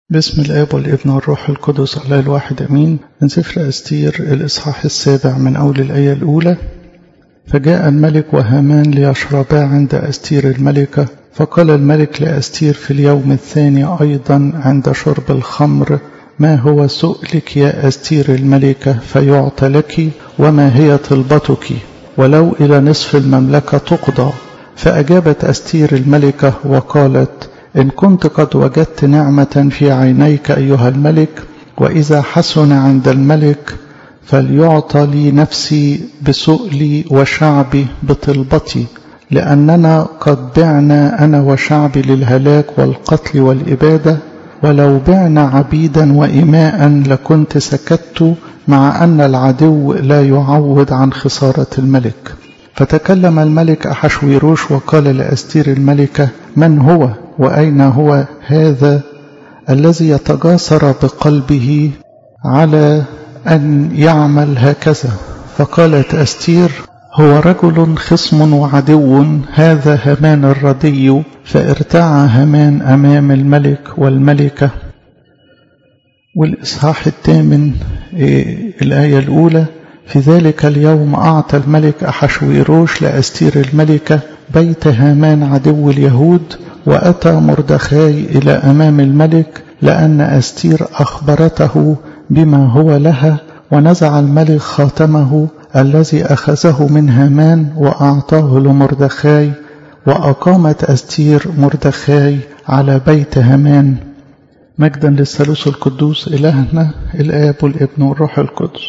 بسم الآب والابن والروح القدس على الواحد أمين من سفر أستير الإصحاح السابع من أول الآية الأولى فجاء الملك وهامان ليشربا عند أستير الملكة فقال الملك لأستير في اليوم الثاني أيضا عند شرب الخمر ما هو سؤلك يا أستير الملكة فيعطى لك وما هي طلبتك ولو إلى نصف المملكة تقضى فأجابت أستير الملكة وقالت إن كنت قد وجدت نعمة في عينيك أيها الملك وإذا حسن عند الملك فليعطى لي نفسي بسؤلي وشعبي بطلبتي لأننا قد بعنا أنا وشعبي للهلاك والقتل والإبادة ولو بعنا عبيدا وإماء لكنت سكت مع أن العدو لا يعوض عن خسارة الملك فتكلم الملك أحشويروش وقال لأستير الملكة من هو وأين هو هذا الذي يتجاسر بقلبه على أن يعمل هكذا فقالت أستير هو رجل خصم وعدو هذا همان الردي فارتعى همان أمام الملك والملكة والإصحاح الثامن الآية الأولى في ذلك اليوم أعطى الملك أحشويروش لأستير الملكة بيت هامان عدو اليهود وأتى مردخاي إلى أمام الملك لأن أستير أخبرته بما هو لها ونزع الملك خاتمه الذي أخذه من هامان وأعطاه لمردخاي وأقامت أستير مردخاي على بيت هامان مجدا للثالوث القدوس إلهنا الآب والابن والروح القدس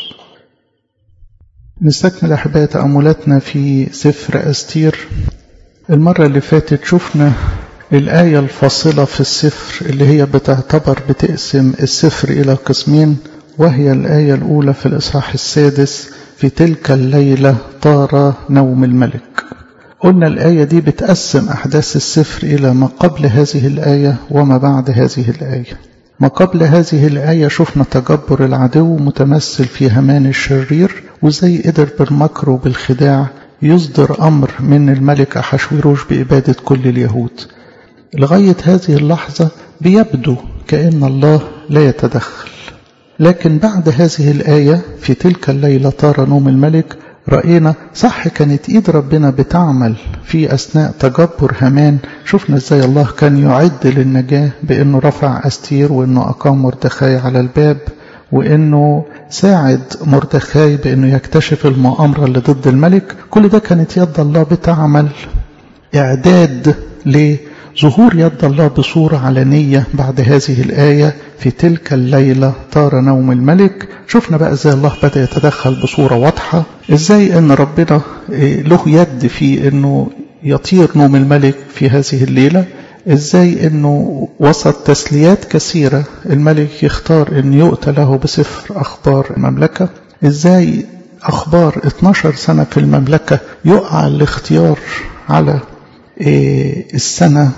نستكمل أحباء تأملاتنا في سفر أستير المرة اللي فاتت شفنا الآية الفاصلة في السفر اللي هي بتعتبر بتقسم السفر إلى قسمين وهي الآية الأولى في الإصحاح السادس في تلك الليلة طار نوم الملك قلنا الآية دي بتقسم أحداث السفر إلى ما قبل هذه الآية وما بعد هذه الآية ما قبل هذه الآية شفنا تجبر العدو متمثل في همان الشرير وزي قدر بالمكر وبالخداع يصدر أمر من الملك أحشويروش بإبادة كل اليهود لغاية هذه اللحظة بيبدو كأن الله لا يتدخل لكن بعد هذه الآية في تلك الليلة طار نوم الملك رأينا صح كانت إيد ربنا بتعمل في أثناء تجبر هامان شفنا إزاي الله كان يعد للنجاة بأنه رفع أستير وأنه أقام مردخاي على الباب وأنه ساعد مردخاي بأنه يكتشف المؤامرة اللي ضد الملك كل ده كانت يد الله بتعمل إعداد لظهور يد الله بصورة علنية بعد هذه الآية في تلك الليلة طار نوم الملك شفنا بقى ازاي الله بدأ يتدخل بصورة واضحة ازاي ان ربنا له يد في انه يطير نوم الملك في هذه الليلة ازاي انه وسط تسليات كثيرة الملك يختار ان يؤتى له بسفر اخبار المملكة ازاي اخبار 12 سنة في المملكة يقع الاختيار على السنة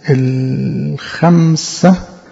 الخمسة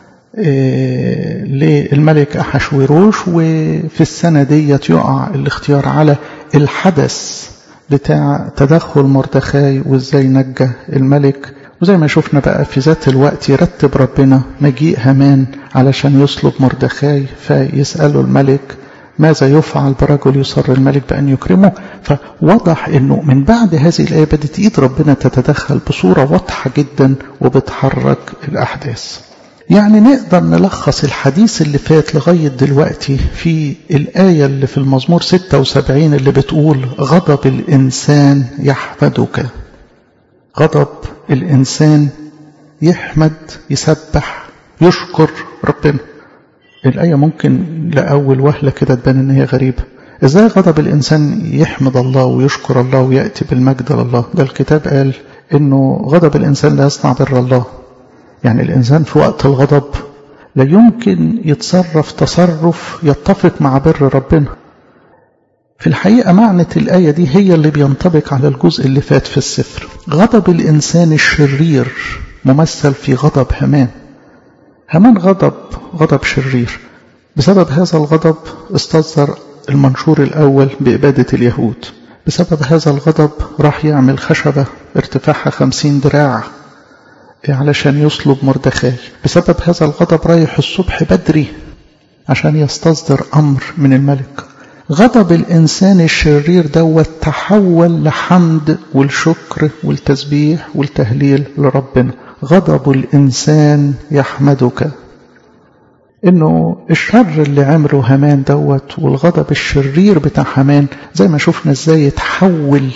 للملك أحشويروش وفي السنة ديت يقع الاختيار على الحدث بتاع تدخل مردخاي وازاي نجى الملك وزي ما شفنا بقى في ذات الوقت يرتب ربنا مجيء هامان علشان يصلب مردخاي فيسأله الملك ماذا يفعل برجل يصر الملك بأن يكرمه فوضح أنه من بعد هذه الآية بدت إيد ربنا تتدخل بصورة واضحة جدا وبتحرك الأحداث يعني نقدر نلخص الحديث اللي فات لغاية دلوقتي في الآية اللي في المزمور 76 اللي بتقول غضب الإنسان يحمدك غضب الإنسان يحمد يسبح يشكر ربنا الآية ممكن لأول وهلة كده تبان إن هي غريبة إزاي غضب الإنسان يحمد الله ويشكر الله ويأتي بالمجد لله ده الكتاب قال إنه غضب الإنسان لا يصنع بر الله يعني الإنسان في وقت الغضب لا يمكن يتصرف تصرف يتفق مع بر ربنا في الحقيقة معنى الآية دي هي اللي بينطبق على الجزء اللي فات في السفر غضب الإنسان الشرير ممثل في غضب همان همان غضب غضب شرير بسبب هذا الغضب استصدر المنشور الأول بإبادة اليهود بسبب هذا الغضب راح يعمل خشبة ارتفاعها خمسين دراع علشان يصلب مردخاي بسبب هذا الغضب رايح الصبح بدري عشان يستصدر أمر من الملك غضب الإنسان الشرير دوت تحول لحمد والشكر والتسبيح والتهليل لربنا غضب الإنسان يحمدك إنه الشر اللي عمله هامان دوت والغضب الشرير بتاع هامان زي ما شفنا إزاي يتحول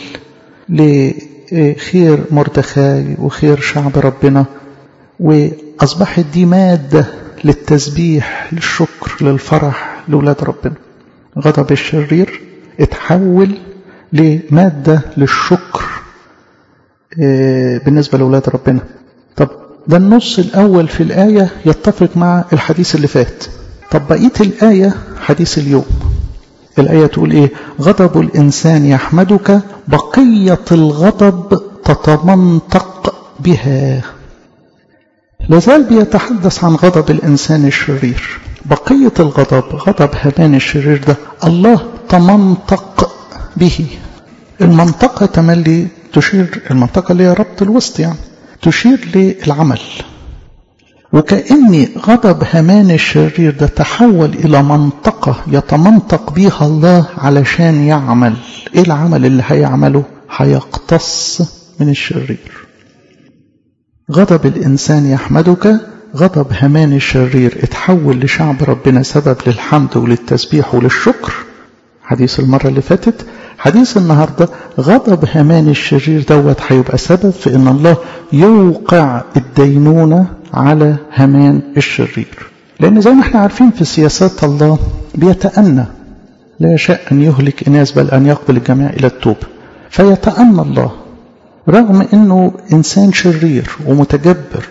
لخير مردخاي وخير شعب ربنا وأصبحت دي مادة للتسبيح للشكر للفرح لولاد ربنا غضب الشرير اتحول لمادة للشكر بالنسبة لأولاد ربنا طب ده النص الأول في الآية يتفق مع الحديث اللي فات طب بقية الآية حديث اليوم الآية تقول إيه غضب الإنسان يحمدك بقية الغضب تتمنطق بها لازال بيتحدث عن غضب الإنسان الشرير بقية الغضب غضب هامان الشرير ده الله تمنطق به المنطقة تملي تشير المنطقة اللي هي ربط الوسط يعني تشير للعمل وكأن غضب هامان الشرير ده تحول إلى منطقة يتمنطق بها الله علشان يعمل إيه العمل اللي هيعمله هيقتص من الشرير غضب الإنسان يحمدك غضب هامان الشرير اتحول لشعب ربنا سبب للحمد وللتسبيح وللشكر حديث المرة اللي فاتت حديث النهاردة غضب هامان الشرير دوت هيبقى سبب في ان الله يوقع الدينونة على هامان الشرير لان زي ما احنا عارفين في سياسات الله بيتأنى لا يشاء ان يهلك اناس بل ان يقبل الجميع الى التوبة فيتأنى الله رغم انه انسان شرير ومتجبر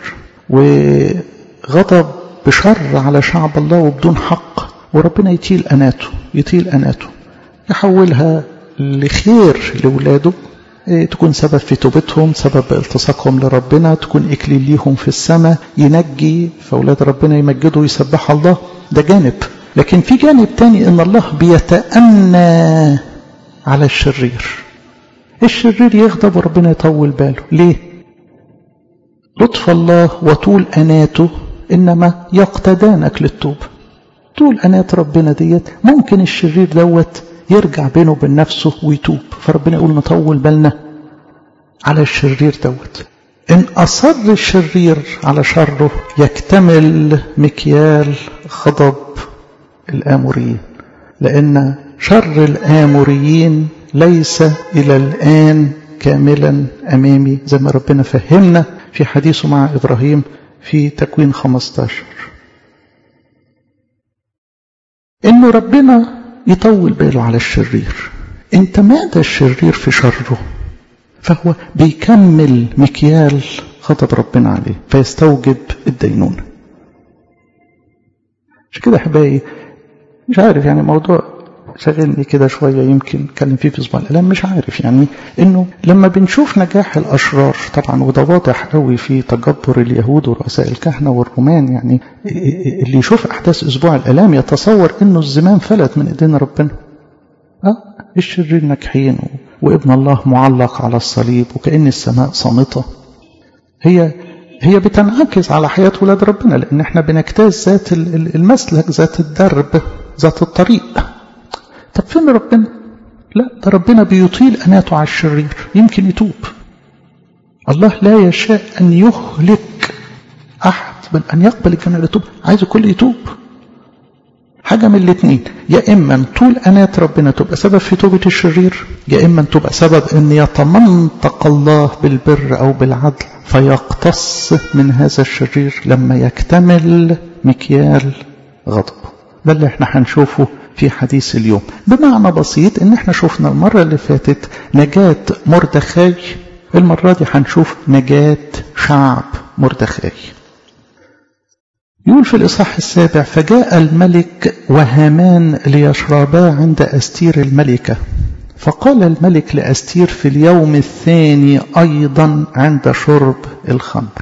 وغضب بشر على شعب الله وبدون حق وربنا يطيل أناته يطيل أناته يحولها لخير لولاده تكون سبب في توبتهم سبب التصاقهم لربنا تكون إكليل ليهم في السماء ينجي فأولاد ربنا يمجدوا ويسبحوا الله ده جانب لكن في جانب تاني إن الله بيتأنى على الشرير الشرير يغضب وربنا يطول باله ليه لطف الله وطول أناته إنما يقتدانك للتوبة طول أنات ربنا ديت ممكن الشرير دوت يرجع بينه وبين نفسه ويتوب فربنا يقول نطول بالنا على الشرير دوت إن أصر الشرير على شره يكتمل مكيال غضب الآموريين لأن شر الآموريين ليس إلى الآن كاملا أمامي زي ما ربنا فهمنا في حديثه مع إبراهيم في تكوين 15 إنه ربنا يطول باله على الشرير إن تمادى الشرير في شره فهو بيكمل مكيال غضب ربنا عليه فيستوجب الدينونة عشان كده أحبائي مش عارف يعني موضوع شغلني كده شوية يمكن اتكلم فيه في اسبوع الالام مش عارف يعني انه لما بنشوف نجاح الاشرار طبعا وده واضح قوي في تجبر اليهود ورؤساء الكهنة والرومان يعني اللي يشوف احداث اسبوع الالام يتصور انه الزمان فلت من ايدين ربنا اه الشرير ناجحين وابن الله معلق على الصليب وكأن السماء صامتة هي هي بتنعكس على حياة ولاد ربنا لأن احنا بنجتاز ذات المسلك ذات الدرب ذات الطريق طب فين ربنا لا ده ربنا بيطيل أناته على الشرير يمكن يتوب الله لا يشاء أن يهلك أحد بل أن يقبل الجميع يتوب عايز الكل يتوب حاجة من الاثنين يا إما طول أنات ربنا تبقى سبب في توبة الشرير يا إما تبقى سبب أن يتمنطق الله بالبر أو بالعدل فيقتص من هذا الشرير لما يكتمل مكيال غضبه ده اللي احنا هنشوفه في حديث اليوم بمعنى بسيط ان احنا شفنا المرة اللي فاتت نجاة مردخاي المرة دي هنشوف نجاة شعب مردخاي يقول في الإصحاح السابع فجاء الملك وهامان ليشربا عند أستير الملكة فقال الملك لأستير في اليوم الثاني أيضا عند شرب الخمر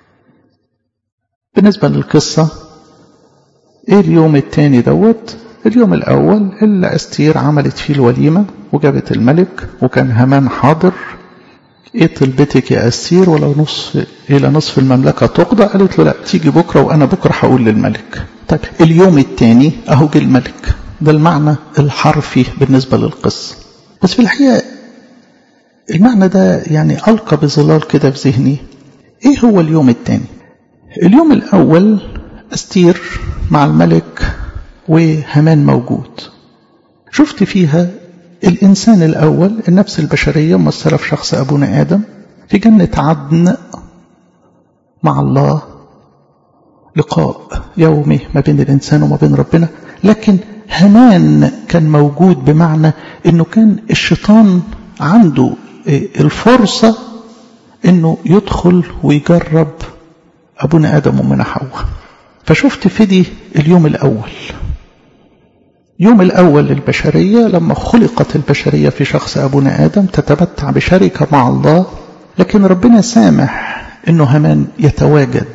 بالنسبة للقصة ايه اليوم الثاني دوت اليوم الأول اللي أستير عملت فيه الوليمة وجابت الملك وكان هامان حاضر ايه طلبتك يا أستير ولو نصف إلى نصف المملكة تقضى قالت له لا تيجي بكرة وأنا بكرة هقول للملك طيب اليوم الثاني أهو جه الملك ده المعنى الحرفي بالنسبة للقصة بس في الحقيقة المعنى ده يعني ألقى بظلال كده في ذهني ايه هو اليوم الثاني اليوم الأول أستير مع الملك وهمان موجود شفت فيها الإنسان الأول النفس البشرية ممثلة في شخص أبونا آدم في جنة عدن مع الله لقاء يومي ما بين الإنسان وما بين ربنا لكن همان كان موجود بمعنى أنه كان الشيطان عنده الفرصة أنه يدخل ويجرب أبونا آدم ومن حواء فشفت في دي اليوم الأول يوم الأول للبشرية لما خلقت البشرية في شخص أبونا آدم تتمتع بشركة مع الله لكن ربنا سامح أنه همان يتواجد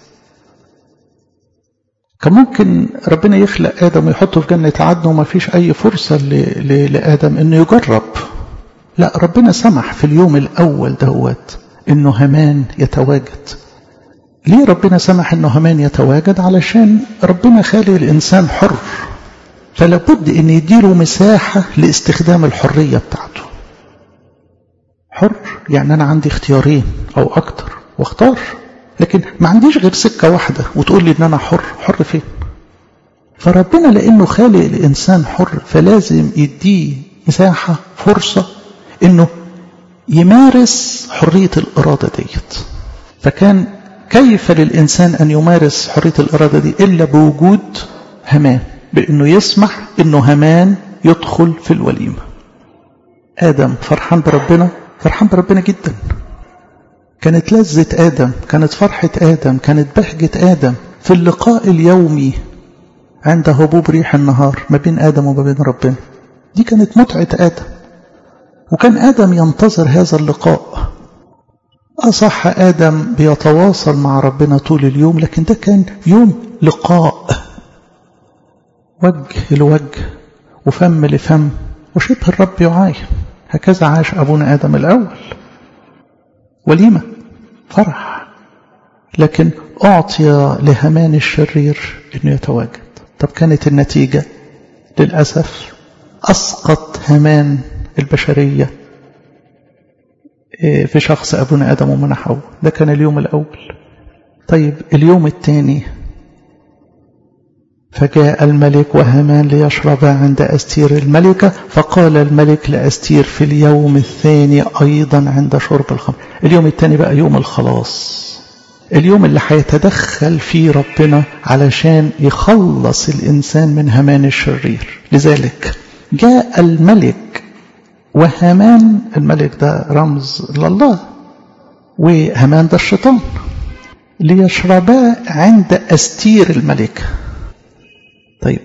كان ممكن ربنا يخلق آدم ويحطه في جنة عدن وما فيش أي فرصة لآدم أنه يجرب لا ربنا سمح في اليوم الأول دوت أنه همان يتواجد ليه ربنا سمح أنه همان يتواجد علشان ربنا خالق الإنسان حر فلا بد ان يديله مساحة لاستخدام الحرية بتاعته حر يعني انا عندي اختيارين او اكتر واختار لكن ما عنديش غير سكة واحدة وتقول لي ان انا حر حر فين فربنا لانه خالق الانسان حر فلازم يديه مساحة فرصة انه يمارس حرية الارادة ديت فكان كيف للانسان ان يمارس حرية الارادة دي الا بوجود همان بأنه يسمح أنه همان يدخل في الوليمة آدم فرحان بربنا فرحان بربنا جدا كانت لذة آدم كانت فرحة آدم كانت بهجة آدم في اللقاء اليومي عند هبوب ريح النهار ما بين آدم وما بين ربنا دي كانت متعة آدم وكان آدم ينتظر هذا اللقاء أصح آدم بيتواصل مع ربنا طول اليوم لكن ده كان يوم لقاء وجه لوجه وفم لفم وشبه الرب يعاين هكذا عاش أبونا آدم الأول وليمة فرح لكن أعطي لهمان الشرير أنه يتواجد طب كانت النتيجة للأسف أسقط همان البشرية في شخص أبونا آدم ومن حواء ده كان اليوم الأول طيب اليوم الثاني فجاء الملك وهمان ليشربا عند أستير الملكة فقال الملك لأستير في اليوم الثاني أيضا عند شرب الخمر اليوم الثاني بقى يوم الخلاص اليوم اللي هيتدخل فيه ربنا علشان يخلص الإنسان من همان الشرير لذلك جاء الملك وهمان الملك ده رمز لله وهمان ده الشيطان ليشربا عند أستير الملكة طيب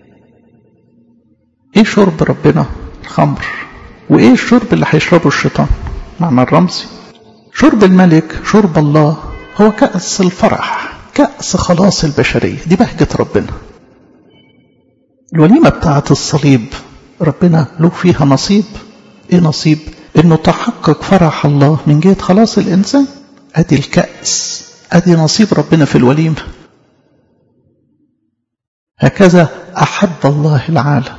ايه شرب ربنا الخمر وايه الشرب اللي هيشربه الشيطان معنى الرمزي شرب الملك شرب الله هو كأس الفرح كأس خلاص البشرية دي بهجة ربنا الوليمة بتاعة الصليب ربنا له فيها نصيب ايه نصيب انه تحقق فرح الله من جهة خلاص الانسان ادي الكأس ادي نصيب ربنا في الوليمه هكذا أحب الله العالم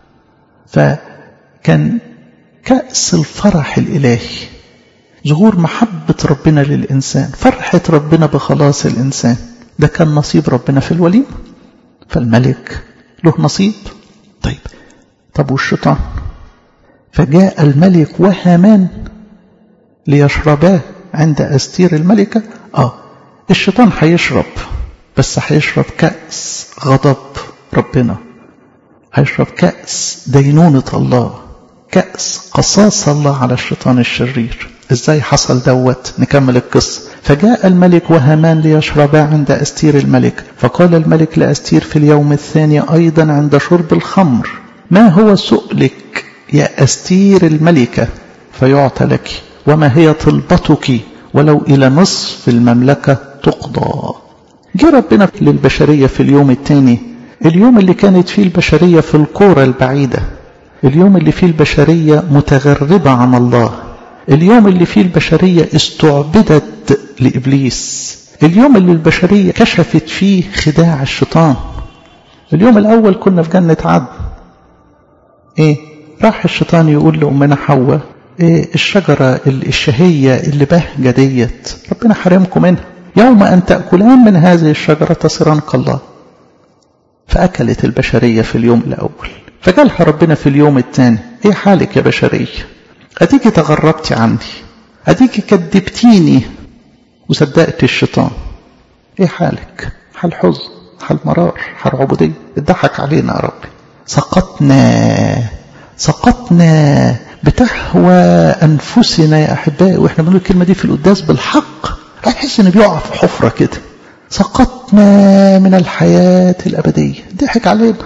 فكان كأس الفرح الإلهي ظهور محبة ربنا للإنسان فرحة ربنا بخلاص الإنسان ده كان نصيب ربنا في الوليمة فالملك له نصيب طيب طب والشيطان فجاء الملك وهامان ليشرباه عند أستير الملكة آه الشيطان هيشرب بس هيشرب كأس غضب ربنا هيشرب كأس دينونة الله كأس قصاص الله على الشيطان الشرير ازاي حصل دوت نكمل القصة فجاء الملك وهامان ليشربا عند أستير الملك فقال الملك لأستير في اليوم الثاني أيضا عند شرب الخمر ما هو سؤلك يا أستير الملكة فيعطى لك وما هي طلبتك ولو إلى نصف المملكة تقضى جه ربنا للبشرية في اليوم الثاني اليوم اللي كانت فيه البشرية في الكورة البعيدة اليوم اللي فيه البشرية متغربة عن الله اليوم اللي فيه البشرية استعبدت لإبليس اليوم اللي البشرية كشفت فيه خداع الشيطان اليوم الأول كنا في جنة عدن إيه راح الشيطان يقول لأمنا حواء إيه الشجرة الشهية اللي بهجة ديت ربنا حرمكم منها يوم أن تأكلان من هذه الشجرة تصيران كالله فأكلت البشرية في اليوم الأول فجالها ربنا في اليوم الثاني إيه حالك يا بشرية أديكي تغربتي عني أديكي كذبتيني وصدقت الشيطان إيه حالك حال حزن حال مرار حال عبودية اتضحك علينا يا ربي سقطنا سقطنا بتهوى أنفسنا يا أحبائي وإحنا بنقول الكلمة دي في القداس بالحق راح يحس إنه بيقع في حفرة كده سقطنا من الحياة الأبدية ضحك علينا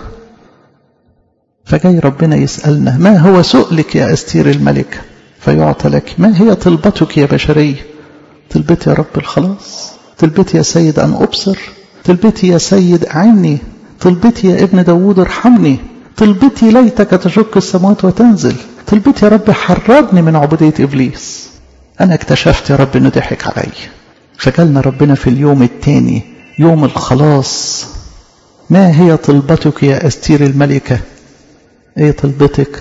فجاي ربنا يسألنا ما هو سؤلك يا أستير الملكة فيعطى لك ما هي طلبتك يا بشرية طلبتي يا رب الخلاص طلبتي يا سيد أن أبصر طلبتي يا سيد أعني طلبتي يا ابن داود ارحمني طلبتي ليتك تشك السماوات وتنزل طلبتي يا رب حررني من عبودية إبليس أنا اكتشفت يا رب أنه ضحك علي فجالنا ربنا في اليوم الثاني يوم الخلاص ما هي طلبتك يا أستير الملكة ايه طلبتك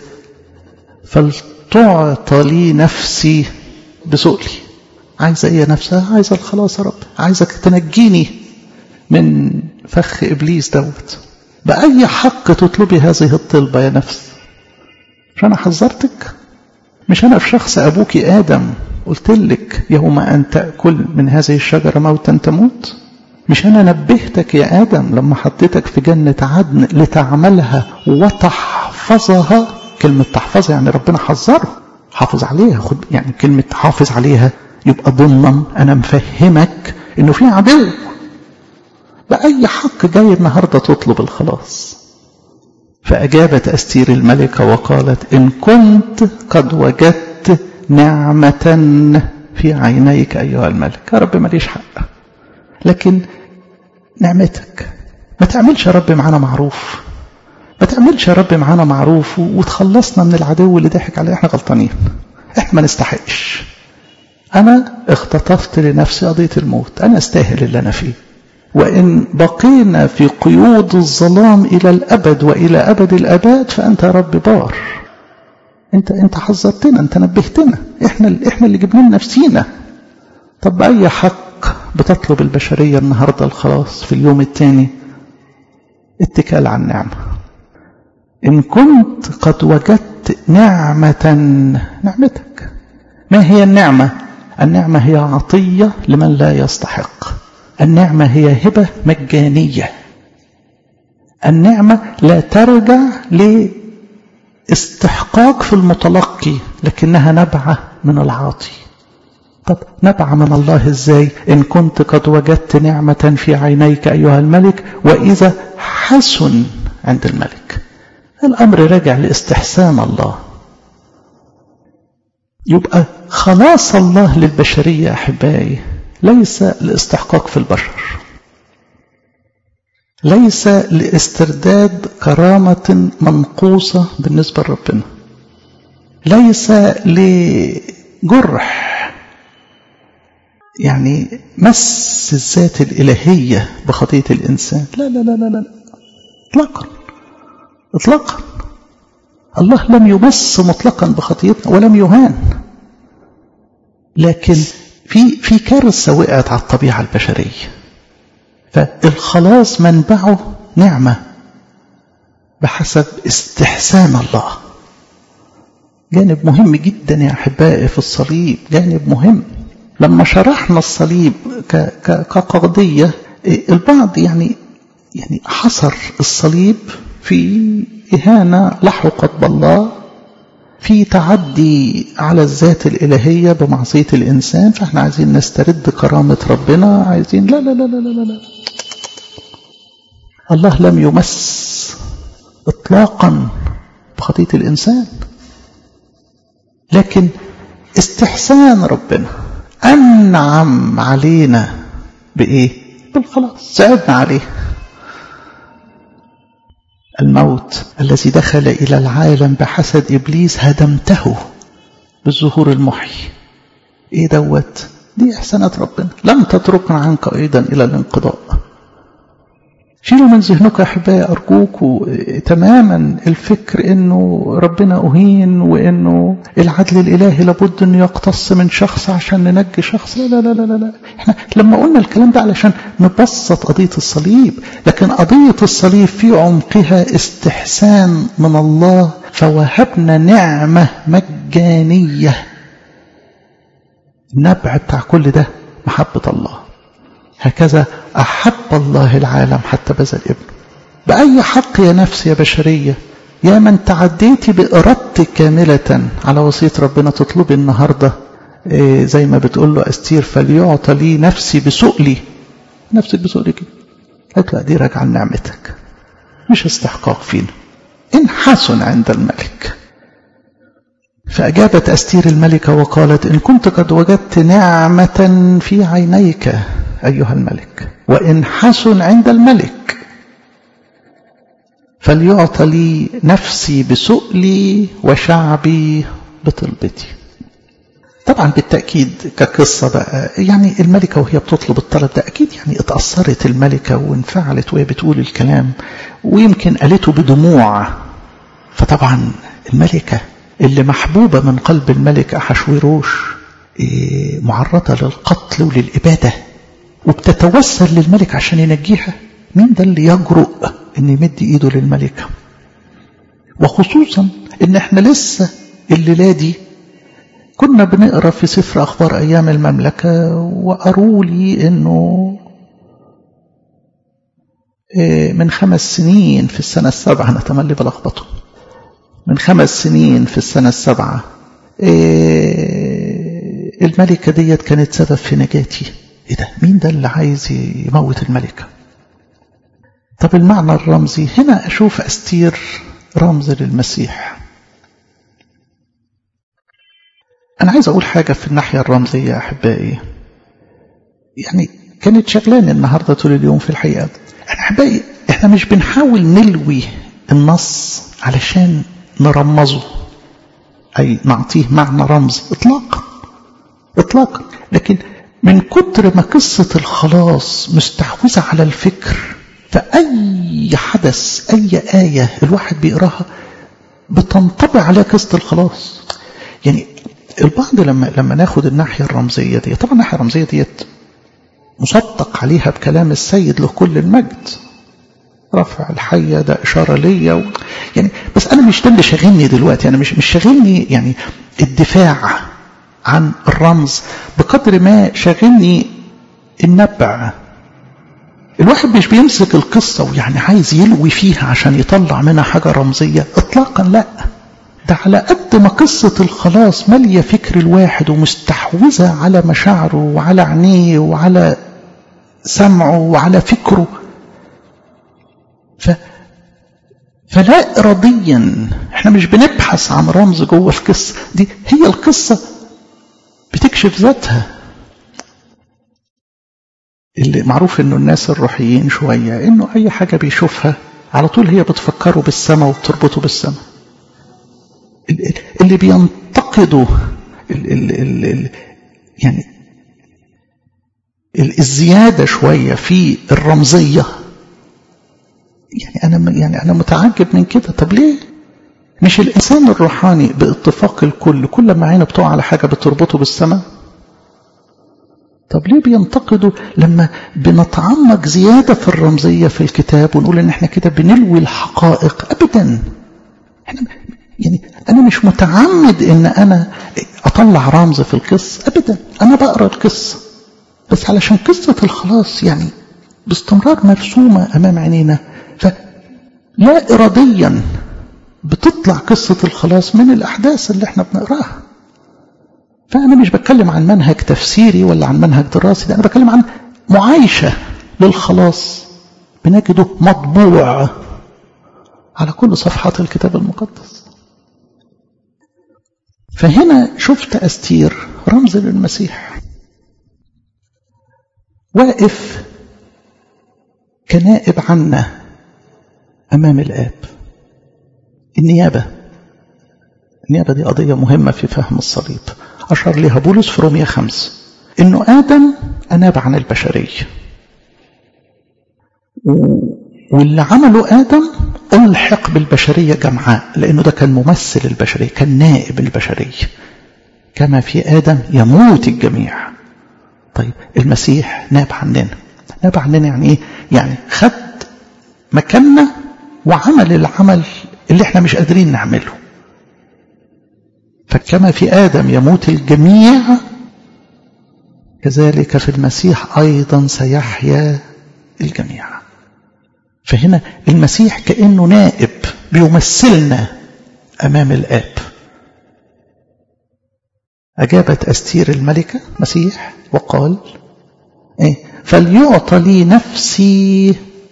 فلتعطى لي نفسي بسؤلي عايزة ايه نفسها عايزة الخلاص يا رب عايزك تنجيني من فخ إبليس دوت بأي حق تطلبي هذه الطلبة يا نفس مش أنا حذرتك مش أنا في شخص أبوك آدم قلت لك يوم أن تأكل من هذه الشجرة موتا تموت مش أنا نبهتك يا آدم لما حطيتك في جنة عدن لتعملها وتحفظها كلمة تحفظها يعني ربنا حذره حافظ عليها خد يعني كلمة حافظ عليها يبقى ضمن أنا مفهمك إنه في عدو بأي حق جاي النهاردة تطلب الخلاص فأجابت أستير الملكة وقالت إن كنت قد وجدت نعمة في عينيك أيها الملك يا رب ماليش حق لكن نعمتك ما تعملش يا رب معانا معروف ما تعملش يا رب معانا معروف وتخلصنا من العدو اللي ضحك علينا احنا غلطانين احنا ما نستحقش انا اختطفت لنفسي قضية الموت انا استاهل اللي انا فيه وإن بقينا في قيود الظلام إلى الأبد وإلى أبد الأباد فأنت يا رب بار أنت أنت حذرتنا أنت نبهتنا إحنا إحنا اللي جبنا نفسينا طب بأي حق بتطلب البشرية النهاردة الخلاص في اليوم الثاني اتكال على النعمة إن كنت قد وجدت نعمة نعمتك ما هي النعمة النعمة هي عطية لمن لا يستحق النعمة هي هبة مجانية النعمة لا ترجع لاستحقاق في المتلقي لكنها نبعة من العاطي طب نبع من الله ازاي ان كنت قد وجدت نعمة في عينيك ايها الملك واذا حسن عند الملك الامر راجع لاستحسان الله يبقى خلاص الله للبشرية احبائي ليس لاستحقاق في البشر ليس لاسترداد كرامة منقوصة بالنسبة لربنا ليس لجرح يعني مس الذات الإلهية بخطية الإنسان لا لا لا لا لا اطلاقا اطلاقا الله لم يمس مطلقا بخطيتنا ولم يهان لكن في في كارثة وقعت على الطبيعة البشرية فالخلاص منبعه نعمة بحسب استحسان الله جانب مهم جدا يا أحبائي في الصليب جانب مهم لما شرحنا الصليب كقضية البعض يعني يعني حصر الصليب في إهانة لحقت بالله في تعدي على الذات الإلهية بمعصية الإنسان فإحنا عايزين نسترد كرامة ربنا عايزين لا لا لا لا لا لا الله لم يمس إطلاقا بخطية الإنسان لكن استحسان ربنا أنعم علينا بإيه؟ بالخلاص ساعدنا عليه الموت الذي دخل إلى العالم بحسد إبليس هدمته بالظهور المحيي ايه دوت دي احسانات ربنا لم تتركنا عنك ايضا الى الانقضاء شيلوا من ذهنكم يا احبائي ارجوكم تماما الفكر انه ربنا اهين وانه العدل الالهي لابد انه يقتص من شخص عشان ننجي شخص لا لا لا لا لا احنا لما قلنا الكلام ده علشان نبسط قضيه الصليب لكن قضيه الصليب في عمقها استحسان من الله فوهبنا نعمه مجانيه النبع بتاع كل ده محبه الله هكذا أحب الله العالم حتى بذل ابنه بأي حق يا نفس يا بشرية يا من تعديتي بإرادتك كاملة على وصية ربنا تطلبي النهاردة إيه زي ما بتقول له أستير فليعطى لي نفسي بسؤلي نفسك بسؤلي كده قالت له دي راجعة نعمتك مش استحقاق فينا إن حسن عند الملك فأجابت أستير الملكة وقالت إن كنت قد وجدت نعمة في عينيك أيها الملك وإن حسن عند الملك فليعطى لي نفسي بسؤلي وشعبي بطلبتي طبعا بالتأكيد كقصة بقى يعني الملكة وهي بتطلب الطلب ده أكيد يعني اتأثرت الملكة وانفعلت وهي بتقول الكلام ويمكن قالته بدموع فطبعا الملكة اللي محبوبة من قلب الملك أحشوروش معرضة للقتل وللإبادة وبتتوسل للملك عشان ينجيها مين ده اللي يجرؤ ان يمد ايده للملكة وخصوصا ان احنا لسه الليلة دي كنا بنقرا في سفر اخبار ايام المملكة وقروا لي انه من خمس سنين في السنة السابعة أنا تملي بلخبطه من خمس سنين في السنة السابعة الملكة ديت كانت سبب في نجاتي ايه ده مين ده اللي عايز يموت الملكة طب المعنى الرمزي هنا اشوف استير رمز للمسيح انا عايز اقول حاجة في الناحية الرمزية يا احبائي يعني كانت شغلاني النهاردة طول اليوم في الحقيقة احنا احبائي احنا مش بنحاول نلوي النص علشان نرمزه اي نعطيه معنى رمزي اطلاقا اطلاقا لكن من كتر ما قصة الخلاص مستحوذة على الفكر فأي حدث أي آية الواحد بيقراها بتنطبع عليها قصة الخلاص يعني البعض لما لما ناخد الناحية الرمزية دي طبعا الناحية الرمزية ديت مصدق عليها بكلام السيد له كل المجد رفع الحية ده إشارة ليا و... يعني بس أنا مش ده اللي شاغلني دلوقتي أنا مش مش شاغلني يعني الدفاع عن الرمز بقدر ما شاغلني النبع الواحد مش بيمسك القصة ويعني عايز يلوي فيها عشان يطلع منها حاجة رمزية اطلاقا لا ده على قد ما قصة الخلاص مالية فكر الواحد ومستحوذة على مشاعره وعلى عينيه وعلى سمعه وعلى فكره ف فلا إراديا احنا مش بنبحث عن رمز جوه القصة دي هي القصة بتكشف ذاتها اللي معروف انه الناس الروحيين شوية انه اي حاجة بيشوفها على طول هي بتفكره بالسماء وبتربطه بالسماء اللي بينتقدوا ال ال ال ال يعني الزيادة شوية في الرمزية يعني أنا يعني أنا متعجب من كده طب ليه؟ مش الإنسان الروحاني باتفاق الكل كل ما عينه بتقع على حاجة بتربطه بالسماء طب ليه بينتقدوا لما بنتعمق زيادة في الرمزية في الكتاب ونقول ان احنا كده بنلوي الحقائق ابدا احنا يعني انا مش متعمد ان انا اطلع رمز في القصة ابدا انا بقرا القصة بس علشان قصة الخلاص يعني باستمرار مرسومة امام عينينا فلا اراديا بتطلع قصة الخلاص من الاحداث اللي احنا بنقراها فأنا مش بتكلم عن منهج تفسيري ولا عن منهج دراسي ده أنا بتكلم عن معايشة للخلاص بنجده مطبوع على كل صفحات الكتاب المقدس فهنا شفت أستير رمز للمسيح واقف كنائب عنا أمام الآب النيابة النيابة دي قضية مهمة في فهم الصليب أشار لها بولس في رومية خمسة إنه آدم أناب عن البشرية واللي عمله آدم ألحق بالبشرية جمعاء لأنه ده كان ممثل البشرية كان نائب البشرية كما في آدم يموت الجميع طيب المسيح ناب عننا ناب عننا يعني إيه؟ يعني خد مكاننا وعمل العمل اللي احنا مش قادرين نعمله فكما في آدم يموت الجميع كذلك في المسيح أيضا سيحيا الجميع فهنا المسيح كأنه نائب بيمثلنا أمام الآب أجابت أستير الملكة مسيح وقال إيه فليعطى لي نفسي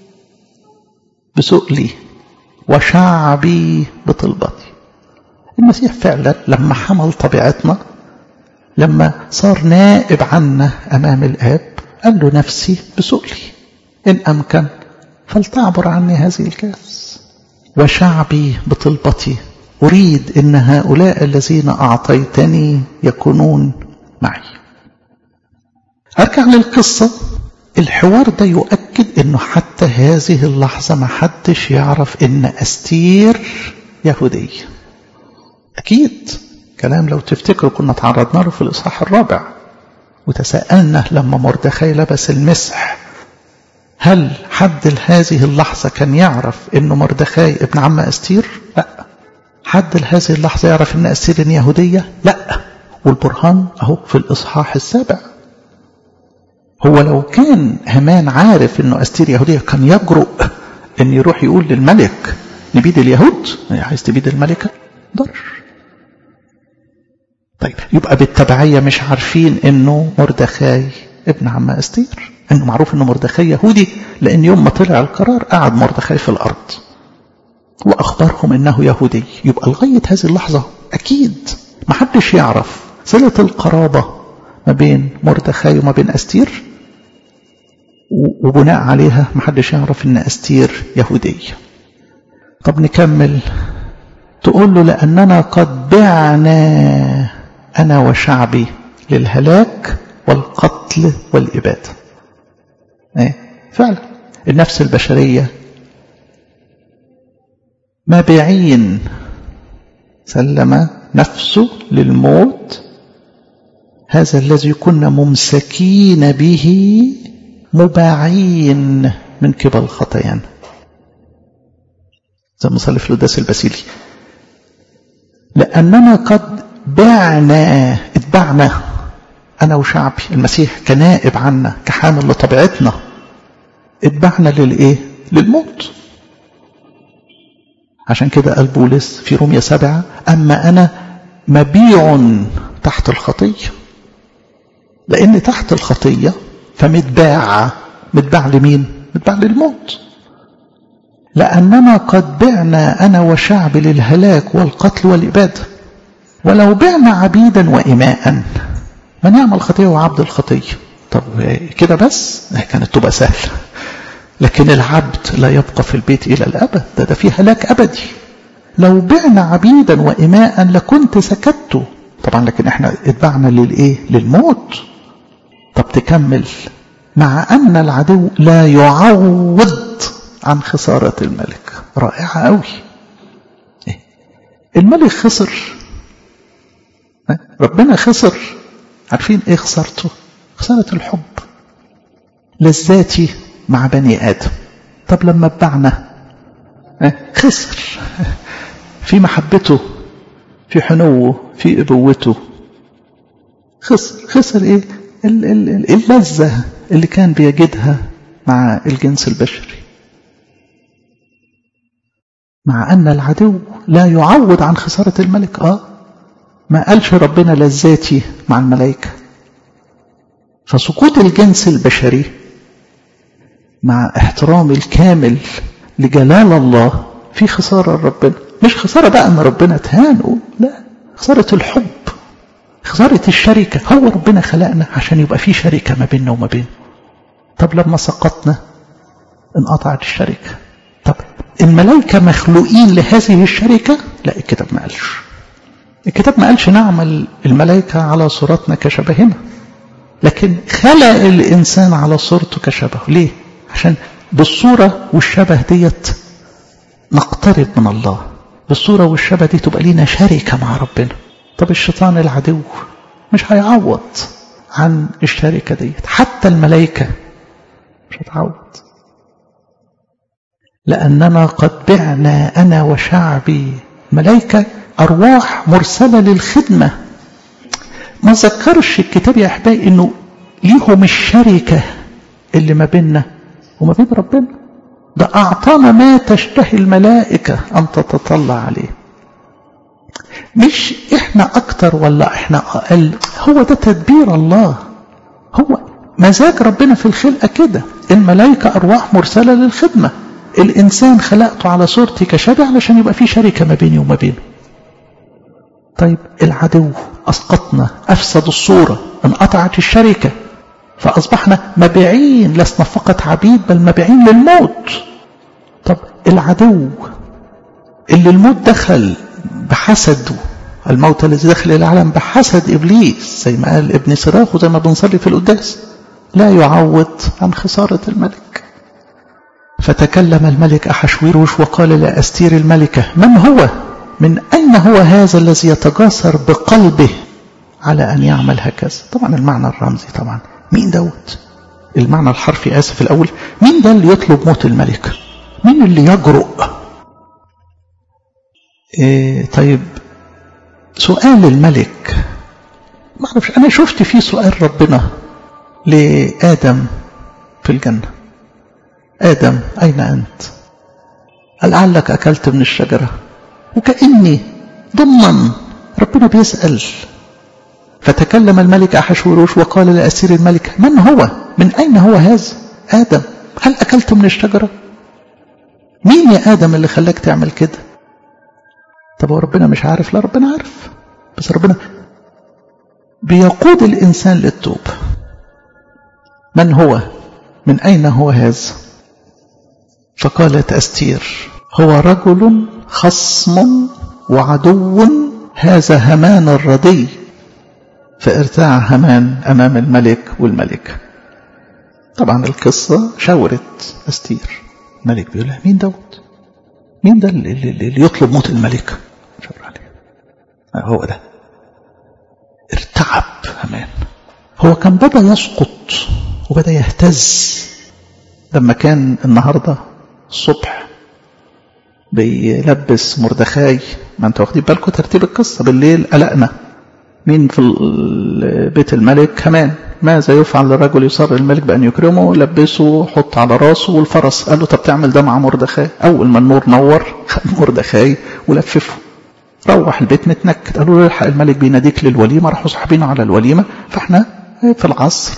بسؤلي وشعبي بطلبتي المسيح فعلا لما حمل طبيعتنا لما صار نائب عنا أمام الآب قال له نفسي بسؤلي إن أمكن فلتعبر عني هذه الكاس وشعبي بطلبتي أريد أن هؤلاء الذين أعطيتني يكونون معي أرجع للقصة الحوار ده يؤكد أنه حتى هذه اللحظة ما حدش يعرف أن أستير يهودية أكيد كلام لو تفتكروا كنا تعرضنا له في الإصحاح الرابع وتساءلنا لما مردخي لبس المسح هل حد هذه اللحظة كان يعرف أنه مردخاي ابن عم أستير؟ لا حد هذه اللحظة يعرف أن أستير يهودية؟ لا والبرهان أهو في الإصحاح السابع هو لو كان همان عارف أنه أستير يهودية كان يجرؤ أن يروح يقول للملك نبيد اليهود عايز تبيد الملكة ضرر طيب يبقى بالتبعية مش عارفين أنه مردخاي ابن عم أستير انه معروف انه مردخاي يهودي لان يوم ما طلع القرار قعد مردخاي في الارض واخبرهم انه يهودي يبقى لغايه هذه اللحظه اكيد ما حدش يعرف صله القرابه ما بين مردخاي وما بين استير وبناء عليها ما حدش يعرف ان استير يهوديه طب نكمل تقول له لاننا قد بعنا انا وشعبي للهلاك والقتل والاباده ايه فعلا النفس البشرية مبيعين سلم نفسه للموت هذا الذي كنا ممسكين به مباعين من قبل خطايانا زي ما صلي في القداس البسيلي لأننا قد بعنا اتبعنا أنا وشعبي المسيح كنائب عنا كحامل لطبيعتنا اتبعنا للإيه؟ للموت عشان كده قال بولس في رومية سبعة أما أنا مبيع تحت الخطية لأن تحت الخطية فمتباع متباع لمين؟ متباع للموت لأننا قد بعنا أنا وشعبي للهلاك والقتل والإبادة ولو بعنا عبيدا وإماء من يعمل خطية وعبد الخطية طب كده بس كانت تبقى سهلة لكن العبد لا يبقى في البيت إلى الأبد ده, ده فيه هلاك أبدي لو بعنا عبيدا وإماء لكنت سكت طبعا لكن احنا اتبعنا للإيه للموت طب تكمل مع أن العدو لا يعوض عن خسارة الملك رائعة قوي الملك خسر ربنا خسر عارفين ايه خسارته خسارة الحب لذاتي مع بني آدم طب لما اتبعنا خسر في محبته في حنوه في ابوته خسر خسر ايه اللذة اللي كان بيجدها مع الجنس البشري مع أن العدو لا يعوض عن خسارة الملك آه ما قالش ربنا لذاتي مع الملائكة فسقوط الجنس البشري مع احترام الكامل لجلال الله في خسارة ربنا مش خسارة بقى ان ربنا تهانه لا خسارة الحب خسارة الشركة هو ربنا خلقنا عشان يبقى في شركة ما بيننا وما بينه طب لما سقطنا انقطعت الشركة طب الملائكة مخلوقين لهذه الشركة لا الكتاب ما قالش الكتاب ما قالش نعمل الملائكة على صورتنا كشبهنا لكن خلق الإنسان على صورته كشبهه ليه؟ عشان بالصورة والشبه ديت نقترب من الله بالصورة والشبه دي تبقى لينا شركة مع ربنا طب الشيطان العدو مش هيعوض عن الشركة ديت حتى الملائكة مش هتعوض لأننا قد بعنا أنا وشعبي ملائكة أرواح مرسلة للخدمة ما ذكرش الكتاب يا أحبائي إنه ليهم الشركة اللي ما بيننا وما بين ربنا ده أعطانا ما تشتهي الملائكة أن تتطلع عليه مش إحنا أكتر ولا إحنا أقل هو ده تدبير الله هو مزاج ربنا في الخلقة كده الملائكة أرواح مرسلة للخدمة الإنسان خلقته على صورتي كشبه علشان يبقى في شركة ما بيني وما بينه طيب العدو أسقطنا أفسد الصورة انقطعت الشركة فأصبحنا مبيعين لسنا فقط عبيد بل مبيعين للموت طب العدو اللي الموت دخل بحسده الموت الذي دخل العالم بحسد إبليس زي ما قال ابن سراخ وزي ما بنصلي في القداس لا يعوض عن خسارة الملك فتكلم الملك أحشويروش وقال لأستير الملكة من هو من أين هو هذا الذي يتجاسر بقلبه على أن يعمل هكذا طبعا المعنى الرمزي طبعا مين دوت المعنى الحرفي آسف الأول مين ده اللي يطلب موت الملك مين اللي يجرؤ إيه طيب سؤال الملك ما اعرفش انا شفت فيه سؤال ربنا لآدم في الجنة آدم أين أنت لعلك أكلت من الشجرة وكأني ضمن ربنا بيسأل فتكلم الملك أحشوروش وقال لأسير الملك من هو من أين هو هذا آدم هل أكلت من الشجرة مين يا آدم اللي خلاك تعمل كده طب هو ربنا مش عارف لا ربنا عارف بس ربنا بيقود الإنسان للتوب من هو من أين هو هذا فقالت أستير هو رجل خصم وعدو هذا همان الردي فارتاع همان أمام الملك والملكة طبعا القصة شاورت أستير الملك بيقول لها مين دوت مين ده اللي, اللي يطلب موت الملكة شاور عليه هو ده ارتعب همان هو كان بدأ يسقط وبدأ يهتز لما كان النهاردة الصبح بيلبس مردخاي ما انتوا واخدين بالكم ترتيب القصة بالليل قلقنا مين في بيت الملك همان ماذا يفعل للرجل يصر الملك بأن يكرمه لبسه حط على راسه والفرس قال له طب تعمل ده مع مردخاي أول ما النور نور خد مردخاي ولففه روح البيت متنكد قالوا له الحق الملك بيناديك للوليمة راحوا صاحبينه على الوليمة فاحنا في العصر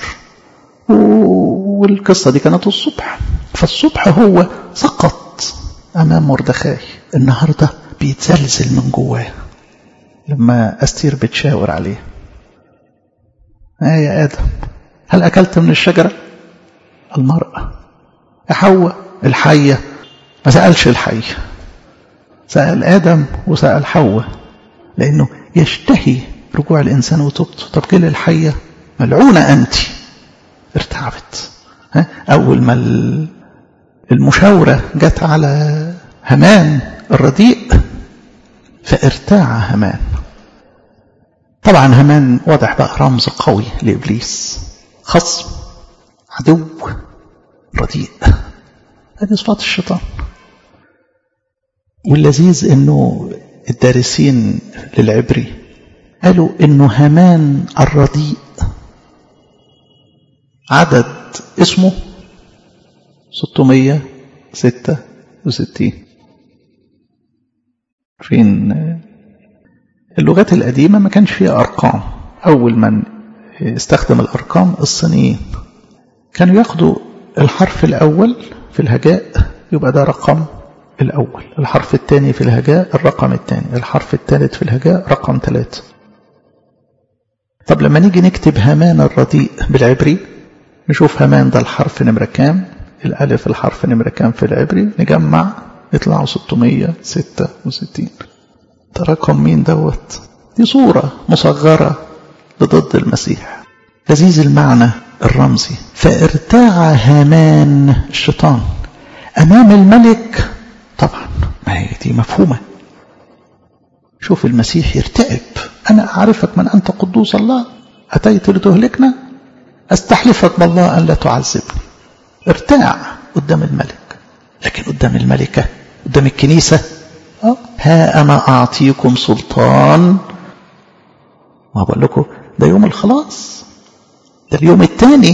والقصة دي كانت الصبح فالصبح هو سقط أمام مردخاي النهاردة بيتزلزل من جواه لما أستير بتشاور عليه آه يا آدم هل أكلت من الشجرة المرأة يا حواء الحية ما سألش الحية سأل آدم وسأل حواء لأنه يشتهي رجوع الإنسان وتوبته طب كل الحية ملعونة أنت ارتعبت أول ما المشاورة جت على همان الرديء فارتاع همان طبعا همان واضح بقى رمز قوي لإبليس خصم عدو رديء هذه صفات الشيطان واللذيذ انه الدارسين للعبري قالوا انه هامان الرديء عدد اسمه 666 فين اللغات القديمة ما كانش فيها أرقام أول من استخدم الأرقام الصينيين كانوا ياخدوا الحرف الأول في الهجاء يبقى ده رقم الأول الحرف الثاني في الهجاء الرقم الثاني الحرف الثالث في الهجاء رقم ثلاثة طب لما نيجي نكتب هامان الرديء بالعبري نشوف هامان ده الحرف نمرة كام الألف الحرف نمرة كام في العبري نجمع يطلعوا 666 ده رقم مين دوت دي صورة مصغرة لضد المسيح لذيذ المعنى الرمزي فارتاع هامان الشيطان أمام الملك طبعا ما هي دي مفهومة شوف المسيح يرتعب أنا أعرفك من أنت قدوس الله أتيت لتهلكنا أستحلفك بالله أن لا تعذبني ارتاع قدام الملك لكن قدام الملكة قدام الكنيسة ها أنا أعطيكم سلطان ما بقول لكم ده يوم الخلاص ده اليوم الثاني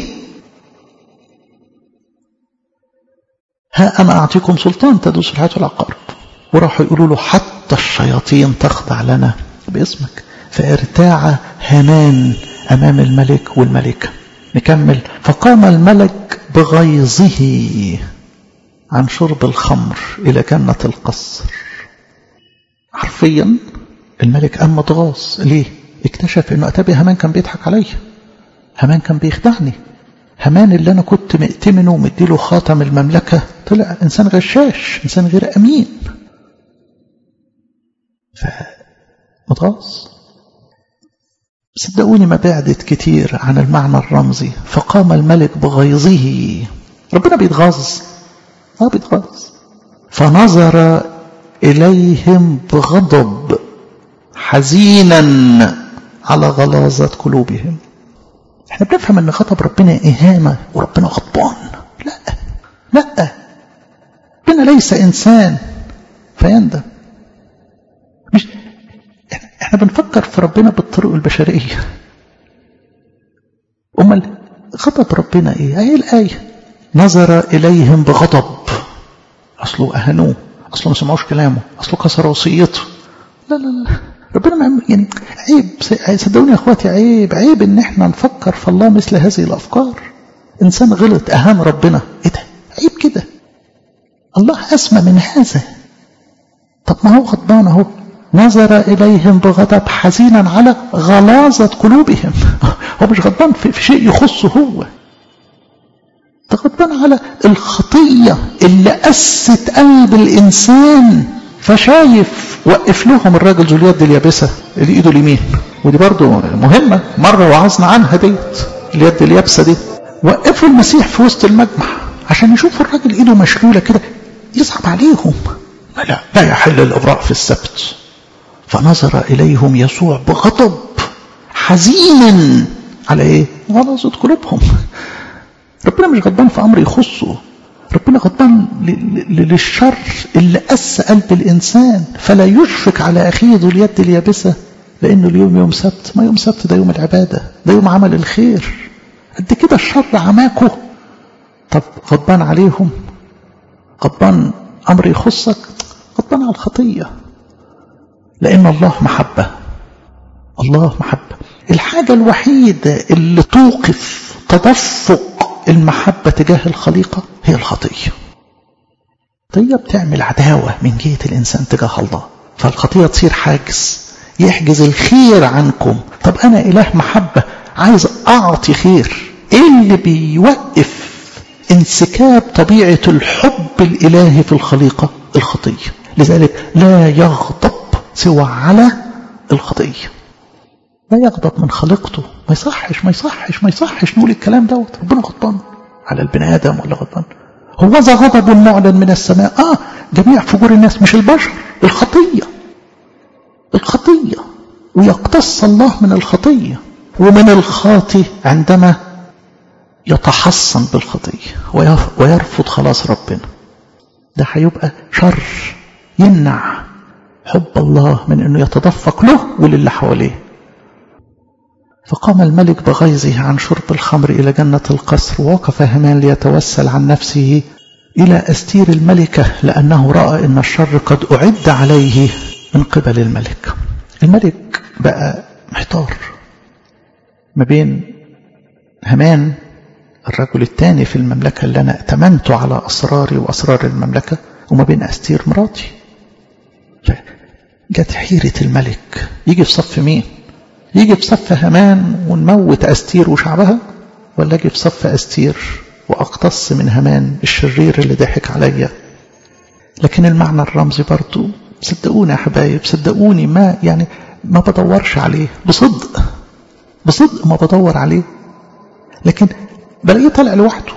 ها أنا أعطيكم سلطان تدوس الحياة والعقارب وراحوا يقولوا له حتى الشياطين تخضع لنا باسمك فارتاع هامان أمام الملك والملكة نكمل فقام الملك بغيظه عن شرب الخمر إلى جنة القصر حرفيا الملك قام متغاظ ليه اكتشف انه اتابي هامان كان بيضحك عليا هامان كان بيخدعني هامان اللي انا كنت مئتمنه ومديله خاتم المملكة طلع انسان غشاش انسان غير امين فمتغاظ صدقوني ما بعدت كتير عن المعنى الرمزي فقام الملك بغيظه ربنا بيتغاظ اه بيتغاظ فنظر إليهم بغضب حزينا على غلاظة قلوبهم احنا بنفهم ان غضب ربنا إهانة وربنا غضبان لا لا ربنا ليس إنسان فيندم مش احنا بنفكر في ربنا بالطرق البشرية أمال غضب ربنا ايه ايه الآية نظر إليهم بغضب أصله أهنوه أصله ما سمعوش كلامه أصله كسر وصيته لا لا لا ربنا ما يعني عيب صدقوني يا اخواتي عيب عيب ان احنا نفكر في الله مثل هذه الافكار انسان غلط اهان ربنا ايه ده عيب كده الله اسمى من هذا طب ما هو غضبان اهو نظر اليهم بغضب حزينا على غلاظه قلوبهم هو مش غضبان في, في شيء يخصه هو ده غضبان على الخطيه اللي قست قلب الانسان فشايف وقف لهم الراجل ذو اليد اليابسة اللي ايده اليمين ودي برضو مهمة مرة وعظنا عنها ديت اليد اليابسة دي وقفوا المسيح في وسط المجمع عشان يشوفوا الراجل ايده مشلولة كده يصعب عليهم لا لا يحل الإبراء في السبت فنظر إليهم يسوع بغضب حزينا على ايه غلظة قلوبهم ربنا مش غضبان في أمر يخصه ربنا غضبان للشر اللي قس قلب الإنسان فلا يشفق على أخيه ذو اليد اليابسة لأنه اليوم يوم سبت ما يوم سبت ده يوم العبادة ده يوم عمل الخير قد كده الشر عماكوا طب غضبان عليهم غضبان أمر يخصك غضبان على الخطية لأن الله محبة الله محبة الحاجة الوحيدة اللي توقف تدفق المحبة تجاه الخليقة هي الخطية الخطية بتعمل عداوة من جهة الإنسان تجاه الله فالخطية تصير حاجز يحجز الخير عنكم طب أنا إله محبة عايز أعطي خير إيه اللي بيوقف انسكاب طبيعة الحب الإلهي في الخليقة الخطية لذلك لا يغضب سوى على الخطية لا يغضب من خلقته ما يصحش ما يصحش ما يصحش نقول الكلام دوت ربنا غضبان على البني آدم ولا غضبان هو ذا غضب معلن من السماء آه جميع فجور الناس مش البشر الخطية الخطية ويقتص الله من الخطية ومن الخاطي عندما يتحصن بالخطية ويرفض خلاص ربنا ده هيبقى شر يمنع حب الله من انه يتدفق له وللي حواليه فقام الملك بغيظه عن شرب الخمر إلى جنة القصر ووقف همان ليتوسل عن نفسه إلى أستير الملكة لأنه رأى أن الشر قد أعد عليه من قبل الملك الملك بقى محتار ما بين همان الرجل الثاني في المملكة اللي أنا ائتمنته على أسراري وأسرار المملكة وما بين أستير مراتي جت حيرة الملك يجي في صف مين يجي في صف همان ونموت أستير وشعبها ولا أجي في صف أستير وأقتص من همان الشرير اللي ضحك عليا لكن المعنى الرمزي برضو صدقوني يا حبايب صدقوني ما يعني ما بدورش عليه بصدق بصدق ما بدور عليه لكن بلاقيه طالع لوحده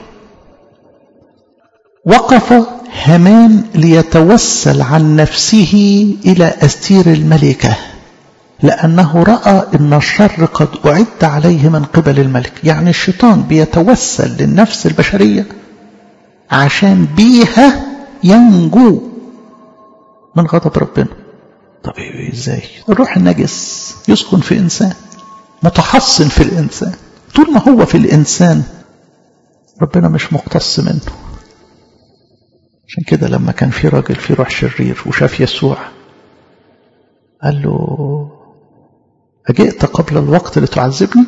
وقف هامان ليتوسل عن نفسه إلى أستير الملكة لأنه رأى أن الشر قد أعد عليه من قبل الملك يعني الشيطان بيتوسل للنفس البشرية عشان بيها ينجو من غضب ربنا طب ازاي الروح النجس يسكن في إنسان متحصن في الإنسان طول ما هو في الإنسان ربنا مش مقتص منه عشان كده لما كان في راجل في روح شرير وشاف يسوع قال له أجئت قبل الوقت لتعذبني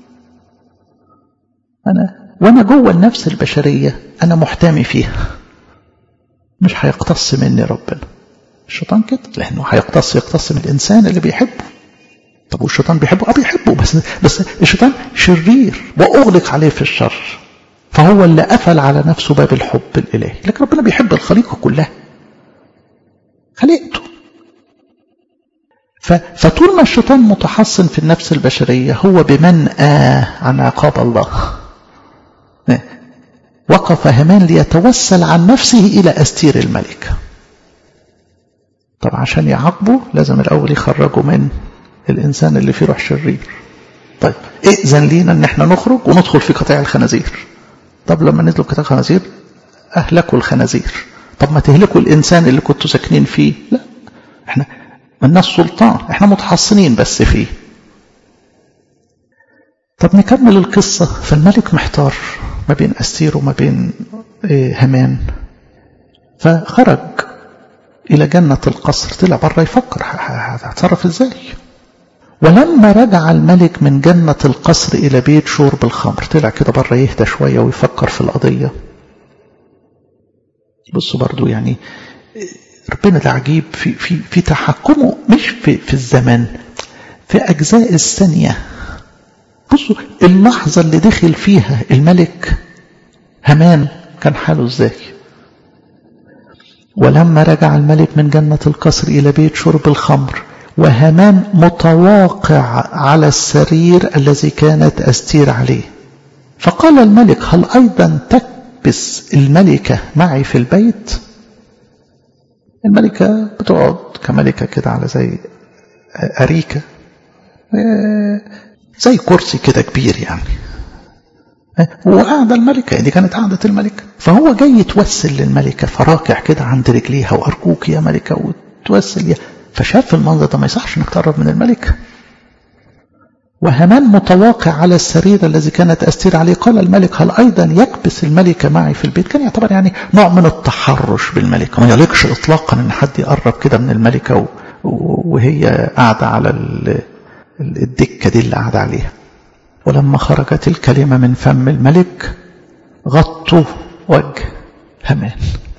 أنا وأنا جوه النفس البشرية أنا محتمي فيها مش هيقتص مني ربنا الشيطان كده لأنه هيقتص يقتص من الإنسان اللي بيحبه طب والشيطان بيحبه اه بيحبه بس بس الشيطان شرير واغلق عليه في الشر فهو اللي قفل على نفسه باب الحب الالهي لكن ربنا بيحب الخليقه كلها خليقته فطول ما الشيطان متحصن في النفس البشريه هو بمنأى عن عقاب الله وقف همان ليتوسل عن نفسه الى استير الملك طب عشان يعاقبه لازم الاول يخرجه من الإنسان اللي فيه روح شرير طيب ائذن لينا ان احنا نخرج وندخل في قطيع الخنازير طب لما نزلوا قطيع الخنازير اهلكوا الخنازير طب ما تهلكوا الانسان اللي كنتوا ساكنين فيه لا احنا مالناش سلطان احنا متحصنين بس فيه طب نكمل القصة فالملك محتار ما بين أستير وما بين همان فخرج إلى جنة القصر طلع بره يفكر هتصرف ازاي ولما رجع الملك من جنة القصر إلى بيت شرب الخمر طلع كده بره يهدى شوية ويفكر في القضية بصوا برضو يعني ربنا ده عجيب في, في, في تحكمه مش في, في الزمن في أجزاء الثانية بصوا اللحظة اللي دخل فيها الملك همان كان حاله ازاي ولما رجع الملك من جنة القصر إلى بيت شرب الخمر وهمان متواقع على السرير الذي كانت أستير عليه فقال الملك هل أيضا تكبس الملكة معي في البيت الملكة بتقعد كملكة كده على زي أريكة زي كرسي كده كبير يعني وقاعدة الملكة دي كانت قاعدة الملكة فهو جاي يتوسل للملكة فراكع كده عند رجليها وأرجوك يا ملكة وتوسل يا فشاف المنظر ده ما يصحش انك تقرب من الملك وهمان متواقع على السرير الذي كانت أستير عليه قال الملك هل أيضا يكبس الملكة معي في البيت كان يعتبر يعني نوع من التحرش بالملكة ما يليقش إطلاقا أن حد يقرب كده من الملكة وهي قاعدة على الدكة دي اللي قاعدة عليها ولما خرجت الكلمة من فم الملك غطوا وجه همان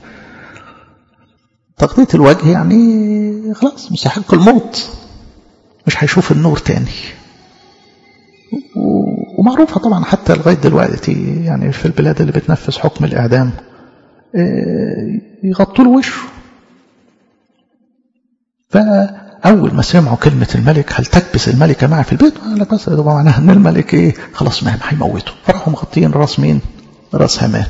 تغطية الوجه يعني خلاص مستحق الموت مش هيشوف النور تاني ومعروفة طبعا حتى لغاية دلوقتي يعني في البلاد اللي بتنفذ حكم الإعدام يغطوا له وشه فأول ما سمعوا كلمة الملك هل تكبس الملكة معي في البيت قال لك بس ده معناها ان الملك ايه خلاص ما هيموته فراحوا مغطيين راس مين راس همان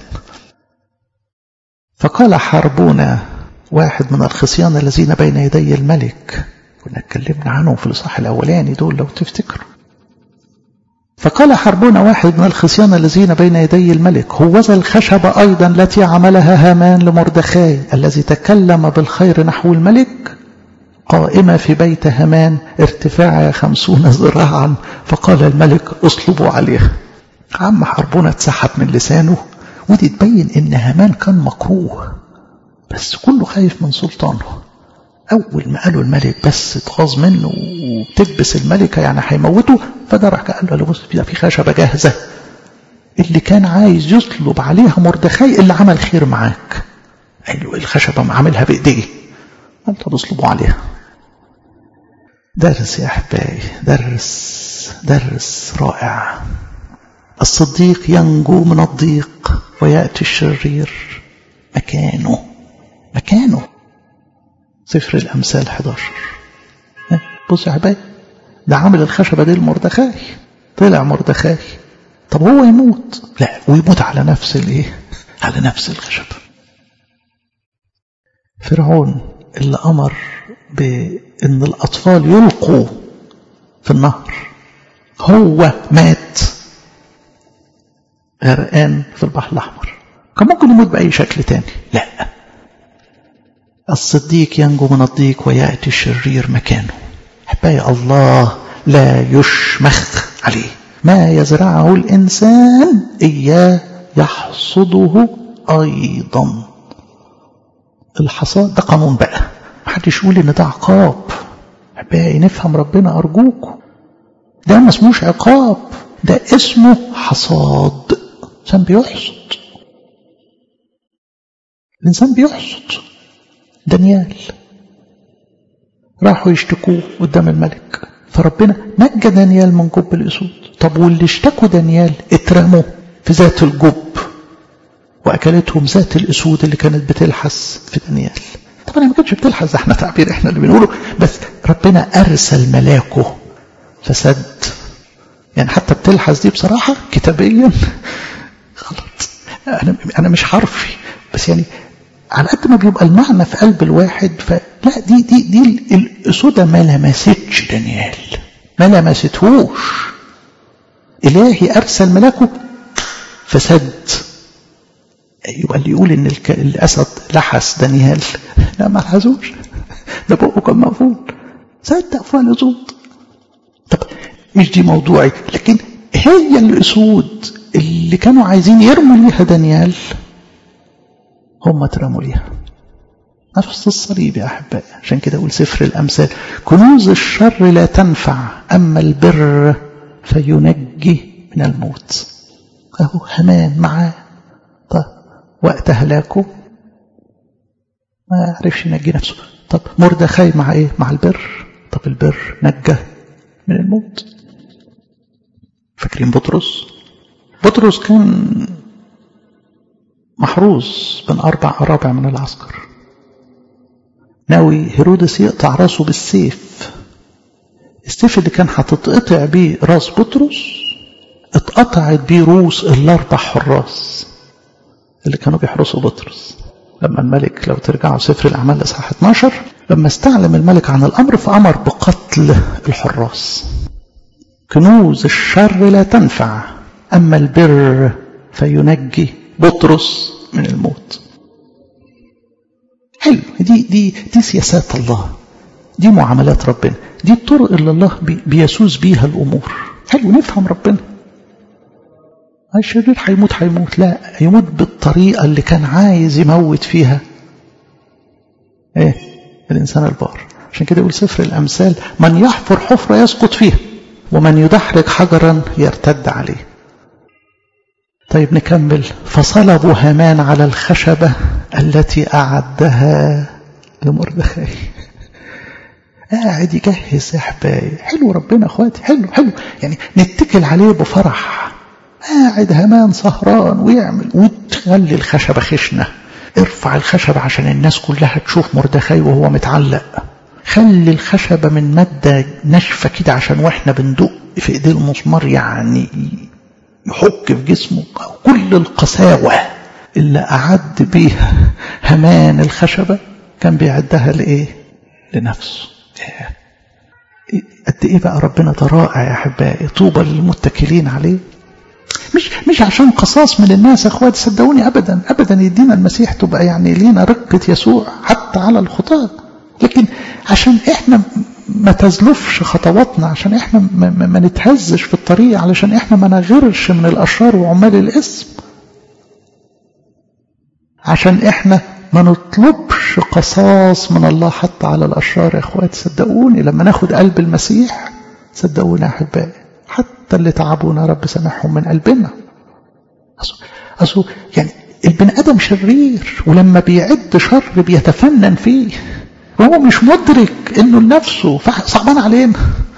فقال حربونا واحد من الخصيان الذين بين يدي الملك كنا اتكلمنا عنهم في الإصحاح الأولاني دول لو تفتكروا فقال حربون واحد من الخصيان الذين بين يدي الملك هوذا الخشبة أيضا التي عملها هامان لمردخاي الذي تكلم بالخير نحو الملك قائمة في بيت هامان ارتفاعها خمسون ذراعا فقال الملك اصلبوا عليها عم حربونة اتسحب من لسانه ودي تبين ان هامان كان مكروه بس كله خايف من سلطانه أول ما قالوا الملك بس اتغاظ منه وبتكبس الملكة يعني هيموته فده راح قال له بص في خشبة جاهزة اللي كان عايز يطلب عليها مردخاي اللي عمل خير معاك قال له الخشبة عاملها بإيديه أنت تصلبوا عليها درس يا أحبائي درس درس رائع الصديق ينجو من الضيق ويأتي الشرير مكانه مكانه سفر الأمثال 11 بص يا حبايبي ده عامل الخشبة دي لمردخاي طلع مردخاي طب هو يموت لا ويموت على نفس الايه على نفس الخشبة فرعون اللي أمر بأن الأطفال يلقوا في النهر هو مات غرقان في البحر الأحمر كان ممكن يموت بأي شكل تاني لا الصديق ينجو من الضيق ويأتي الشرير مكانه أحبائي الله لا يشمخ عليه ما يزرعه الإنسان إياه يحصده أيضا الحصاد ده قانون بقى محدش يقول إن ده عقاب أحبائي نفهم ربنا أرجوكم ده ما اسموش عقاب ده اسمه حصاد الإنسان بيحصد الإنسان بيحصد دانيال راحوا يشتكوه قدام الملك فربنا نجى دانيال من جب الأسود طب واللي اشتكوا دانيال اترموا في ذات الجب وأكلتهم ذات الأسود اللي كانت بتلحس في دانيال طبعا ما كانتش بتلحس احنا تعبير احنا اللي بنقوله بس ربنا أرسل ملاكه فسد يعني حتى بتلحس دي بصراحة كتابيا غلط أنا أنا مش حرفي بس يعني على قد ما بيبقى المعنى في قلب الواحد فلا دي دي دي الأسودة ما لمستش دانيال ما لمستهوش إلهي أرسل ملاكه فسد يبقى اللي يقول إن الأسد لحس دانيال لا ما لحسوش ده بقه كان مقفول صدق فوق الأسود طب مش دي موضوعي لكن هي الأسود اللي كانوا عايزين يرموا ليها دانيال هم اترموا ليها نفس الصليب يا أحبائي عشان كده أقول سفر الأمثال كنوز الشر لا تنفع أما البر فينجي من الموت أهو همان معاه طب وقت هلاكه ما عرفش ينجي نفسه طب مردخاي مع ايه مع البر طب البر نجى من الموت فاكرين بطرس بطرس كان محروس بين أربع أرابع من العسكر ناوي هيرودس يقطع راسه بالسيف السيف اللي كان هتتقطع بيه راس بطرس اتقطعت بيه روس الأربع حراس اللي كانوا بيحرسوا بطرس لما الملك لو ترجعوا سفر الأعمال إصحاح 12 لما استعلم الملك عن الأمر فأمر بقتل الحراس كنوز الشر لا تنفع أما البر فينجي بطرس من الموت حلو دي دي دي سياسات الله دي معاملات ربنا دي الطرق اللي الله بي بيسوس بيها الأمور حلو نفهم ربنا الشرير هيموت هيموت لا هيموت بالطريقة اللي كان عايز يموت فيها ايه الإنسان البار عشان كده يقول سفر الأمثال من يحفر حفرة يسقط فيها ومن يدحرج حجرا يرتد عليه طيب نكمل فصلبوا هامان على الخشبة التي أعدها لمردخاي قاعد يجهز يا احبائي حلو ربنا اخواتي حلو حلو يعني نتكل عليه بفرح قاعد همان سهران ويعمل وتخلي الخشبة خشنة ارفع الخشبة عشان الناس كلها تشوف مردخاي وهو متعلق خلي الخشبة من مادة ناشفة كده عشان واحنا بندق في ايديه المسمار يعني يحك في جسمه كل القساوة اللي أعد بيها همان الخشبة كان بيعدها لإيه لنفسه قد إيه بقى ربنا ده رائع يا أحبائي طوبى للمتكلين عليه مش مش عشان قصاص من الناس يا اخواتي صدقوني ابدا ابدا يدينا المسيح تبقى يعني لينا رقه يسوع حتى على الخطاه لكن عشان احنا ما تزلفش خطواتنا عشان احنا ما, ما, ما نتهزش في الطريق علشان احنا ما نغيرش من الاشرار وعمال الاسم عشان احنا ما نطلبش قصاص من الله حتى على الاشرار يا اخواتي صدقوني لما ناخد قلب المسيح صدقوني يا احبائي حتى اللي تعبونا رب سامحهم من قلبنا أصل يعني البني ادم شرير ولما بيعد شر بيتفنن فيه وهو مش مدرك انه لنفسه صعبان علينا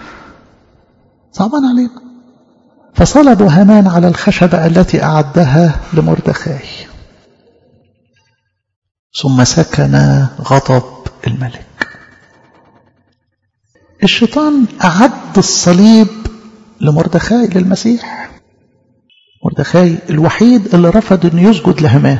صعبان علينا فصلبوا هامان على الخشبة التي أعدها لمردخاي ثم سكن غضب الملك الشيطان أعد الصليب لمردخاي للمسيح مردخاي الوحيد اللي رفض انه يسجد لهمان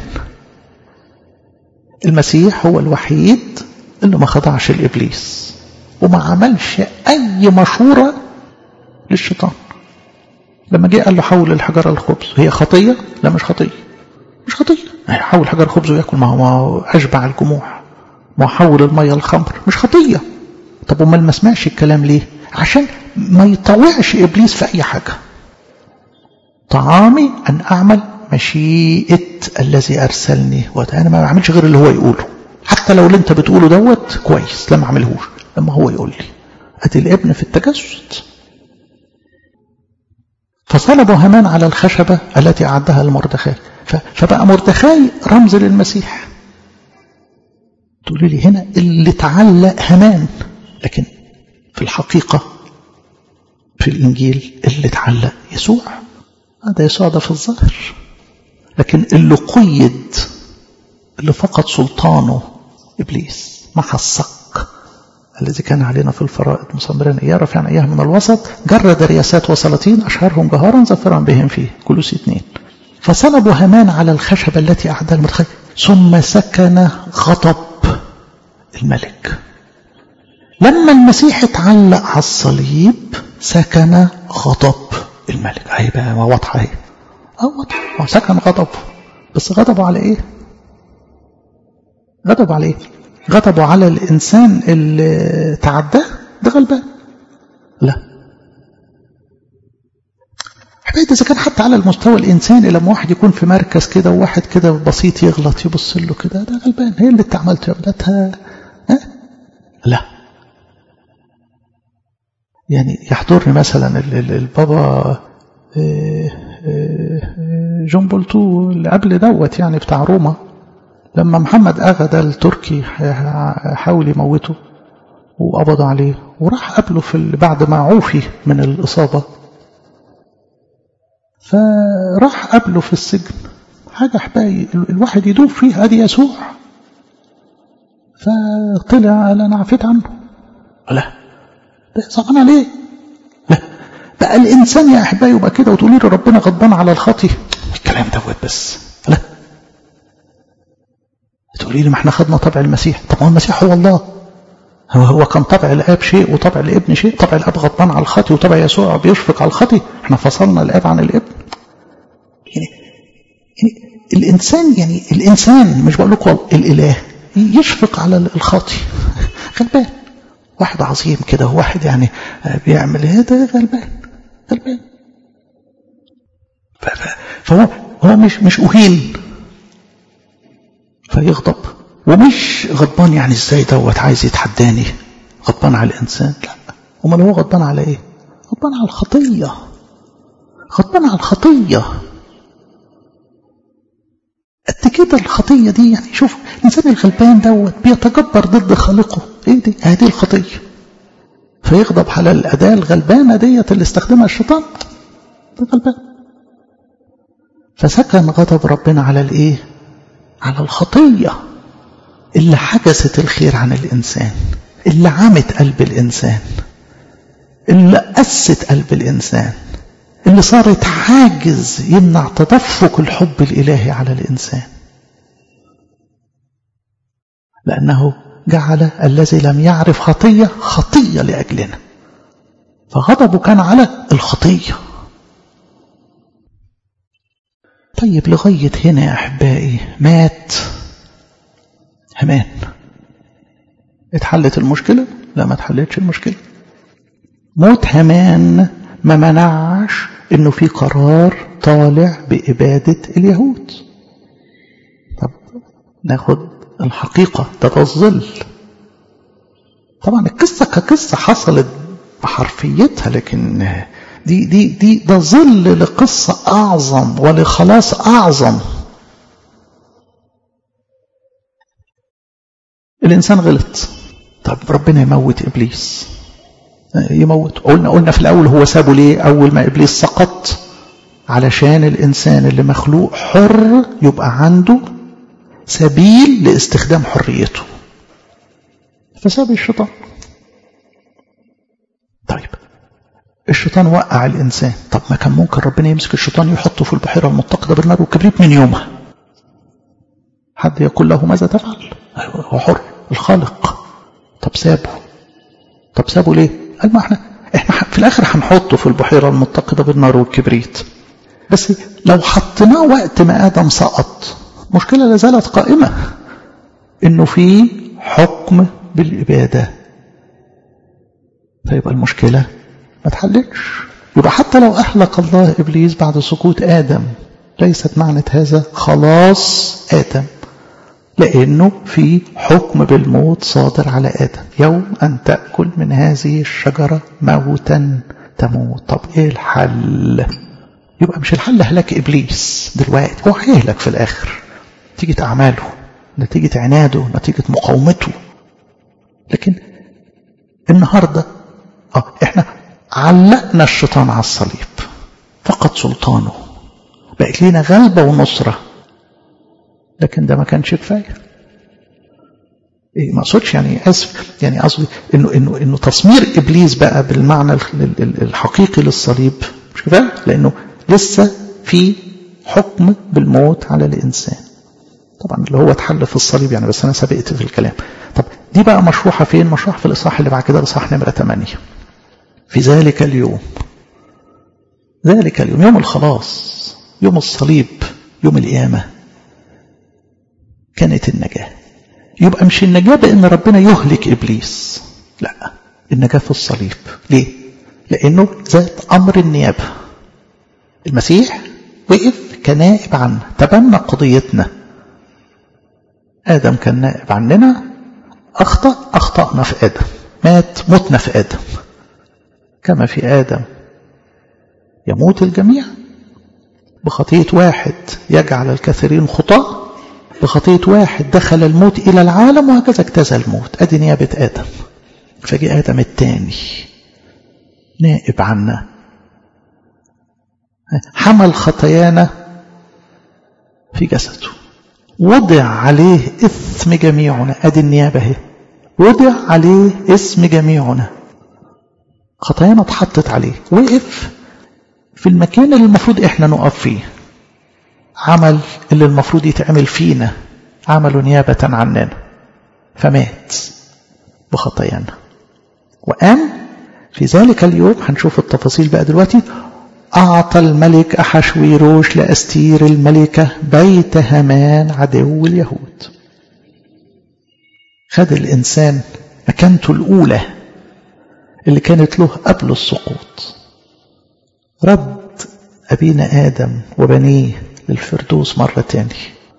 المسيح هو الوحيد اللي ما خضعش لابليس وما عملش اي مشوره للشيطان لما جه قال له حول الحجره الخبز هي خطيه لا مش خطيه مش خطيه حول حجر خبز وياكل ما هو اشبع الجموع ما حول الميه الخمر مش خطيه طب امال ما سمعش الكلام ليه عشان ما يطوعش ابليس في اي حاجه طعامي ان اعمل مشيئه الذي ارسلني وانا ما بعملش غير اللي هو يقوله حتى لو اللي انت بتقوله دوت كويس لما اعملهوش لما هو يقول لي ادي الابن في التجسد فصلبوا هامان على الخشبة التي أعدها لمردخاي فبقى مردخاي رمز للمسيح تقولي لي هنا اللي تعلق هامان لكن في الحقيقة في الإنجيل اللي تعلق يسوع هذا يسوع ده في الظاهر لكن اللي قيد اللي فقد سلطانه إبليس محى الصق الذي كان علينا في الفرائض مصمرا إياه رافعا إياه من الوسط جرد رياسات وسلاطين أشهرهم جهارا ظفرا بهم فيه كلوس اثنين فصلبوا هامان على الخشبة التي أعدها المتخيل ثم سكن غضب الملك لما المسيح اتعلق على الصليب سكن غضب الملك اهي بقى واضحه اهي اه واضحه سكن غضبه بس غضبه على ايه؟ غضبه على ايه؟ غضبه على الانسان اللي تعداه ده غلبان لا حبايبي اذا كان حتى على المستوى الانساني لما واحد يكون في مركز كده وواحد كده بسيط يغلط يبص له كده ده غلبان هي اللي انت عملته يا ولادها ها؟ لا يعني يحضرني مثلا البابا جون بولتو اللي قبل دوت يعني بتاع روما لما محمد أغا ده التركي حاول يموته وقبضوا عليه وراح قبله في بعد ما عوفي من الإصابة فراح قبله في السجن حاجة حبايب الواحد يدوب فيها ادي يسوع فطلع قال انا عفيت عنه لا ده صعبان عليه لا بقى الانسان يا احبائي يبقى كده وتقولي له ربنا غضبان على الخطي الكلام دوت بس لا تقولي لي ما احنا خدنا طبع المسيح طب هو المسيح هو الله هو هو كان طبع الاب شيء وطبع الابن شيء طبع الاب غضبان على الخطي وطبع يسوع بيشفق على الخطي احنا فصلنا الاب عن الابن يعني, يعني الانسان يعني الانسان مش بقول لكم الاله يشفق على الخاطي غلبان واحد عظيم كده وواحد يعني بيعمل ايه ده غلبان غلبان فهو هو مش مش اهين فيغضب ومش غضبان يعني ازاي دوت عايز يتحداني غضبان على الانسان لا امال هو غضبان على ايه غضبان على الخطيه غضبان على الخطيه قد كده الخطيه دي يعني شوف الانسان الغلبان دوت بيتجبر ضد خالقه ايه دي هذه الخطيه فيغضب على الاداه الغلبانه ديت اللي استخدمها الشيطان ده غلبان فسكن غضب ربنا على الايه على الخطيه اللي حجزت الخير عن الإنسان اللي عمت قلب الإنسان اللي قست قلب الإنسان اللي صارت حاجز يمنع تدفق الحب الإلهي على الإنسان لأنه جعل الذي لم يعرف خطية خطية لأجلنا فغضبه كان على الخطية طيب لغاية هنا يا أحبائي مات همان اتحلت المشكلة لا ما اتحلتش المشكلة موت همان ما منعش انه في قرار طالع بإبادة اليهود طب ناخد الحقيقة ده ده الظل طبعا القصة كقصة حصلت بحرفيتها لكن دي دي دي ده ظل لقصة أعظم ولخلاص أعظم الإنسان غلط طب ربنا يموت إبليس يموت قلنا قلنا في الأول هو سابه ليه أول ما إبليس سقط علشان الإنسان اللي مخلوق حر يبقى عنده سبيل لاستخدام حريته فساب الشيطان الشيطان وقع الإنسان طب ما كان ممكن ربنا يمسك الشيطان يحطه في البحيرة المتقدة بالنار والكبريت من يومها حد يقول له ماذا تفعل هو حر الخالق طب سابه طب سابه ليه قال ما احنا احنا في الاخر هنحطه في البحيره المتقده بالنار والكبريت بس لو حطيناه وقت ما ادم سقط مشكله لا زالت قائمه انه في حكم بالاباده فيبقى المشكله ما تحلتش يبقى حتى لو اهلك الله ابليس بعد سقوط ادم ليست معنى هذا خلاص ادم لأنه في حكم بالموت صادر على آدم يوم أن تأكل من هذه الشجرة موتا تموت طب إيه الحل يبقى مش الحل هلاك إبليس دلوقتي هو هيهلك في الآخر نتيجة أعماله نتيجة عناده نتيجة مقاومته لكن النهاردة آه إحنا علقنا الشيطان على الصليب فقد سلطانه بقت لنا غلبة ونصرة لكن ده ما كانش كفايه إيه ما اقصدش يعني اسف يعني قصدي انه انه انه تسمير ابليس بقى بالمعنى الحقيقي للصليب مش كفايه لانه لسه في حكم بالموت على الانسان طبعا اللي هو اتحل في الصليب يعني بس انا سبقت في الكلام طب دي بقى مشروحه فين مشروحه في الاصحاح اللي بعد كده الاصحاح نمره 8 في ذلك اليوم ذلك اليوم يوم الخلاص يوم الصليب يوم القيامه كانت النجاة يبقى مش النجاة بأن ربنا يهلك إبليس لا النجاة في الصليب ليه؟ لأنه ذات أمر النيابة المسيح وقف كنائب عنا تبنى قضيتنا آدم كان نائب عننا أخطأ أخطأنا في آدم مات متنا في آدم كما في آدم يموت الجميع بخطية واحد يجعل الكثيرين خطأ بخطية واحد دخل الموت إلى العالم وهكذا اجتاز الموت أدي نيابة آدم فجاء آدم الثاني نائب عنا حمل خطايانا في جسده وضع عليه اسم جميعنا أدي النيابة اهي وضع عليه اسم جميعنا خطايانا اتحطت عليه وقف في المكان اللي المفروض احنا نقف فيه عمل اللي المفروض يتعمل فينا عمله نيابة عننا فمات بخطايانا وقام في ذلك اليوم هنشوف التفاصيل بقى دلوقتي أعطى الملك أحشويروش لأستير الملكة بيت هامان عدو اليهود خد الإنسان مكانته الأولى اللي كانت له قبل السقوط رد أبينا آدم وبنيه للفردوس مرة تاني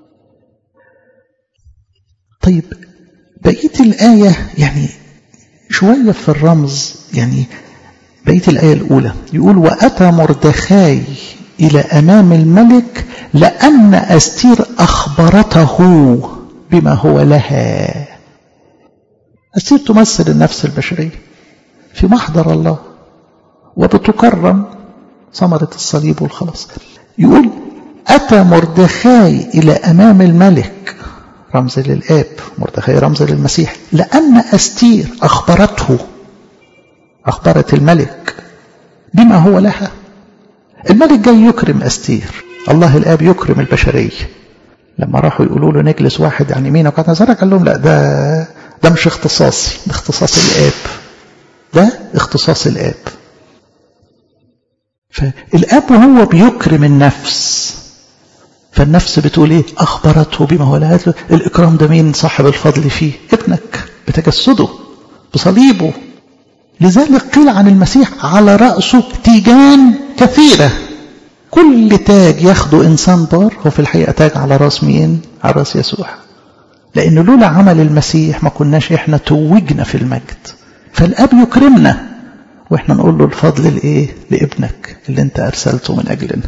طيب بقية الآية يعني شوية في الرمز يعني بقية الآية الأولى يقول وأتى مردخاي إلى أمام الملك لأن أستير أخبرته بما هو لها أستير تمثل النفس البشرية في محضر الله وبتكرم ثمرة الصليب والخلاص يقول أتى مردخاي إلى أمام الملك رمز للآب مردخاي رمز للمسيح لأن أستير أخبرته أخبرت الملك بما هو لها الملك جاي يكرم أستير الله الآب يكرم البشرية لما راحوا يقولوا له نجلس واحد عن يمينك وعن يسارك قال لهم لا ده ده مش اختصاصي ده اختصاص الآب ده اختصاص الآب فالآب وهو بيكرم النفس فالنفس بتقول ايه أخبرته بما هو لها الإكرام ده مين صاحب الفضل فيه ابنك بتجسده بصليبه لذلك قيل عن المسيح على رأسه تيجان كثيرة كل تاج ياخده إنسان بار هو في الحقيقة تاج على رأس مين على رأس يسوع لأن لولا عمل المسيح ما كناش إحنا توجنا في المجد فالأب يكرمنا وإحنا نقول له الفضل لإيه لابنك اللي أنت أرسلته من أجلنا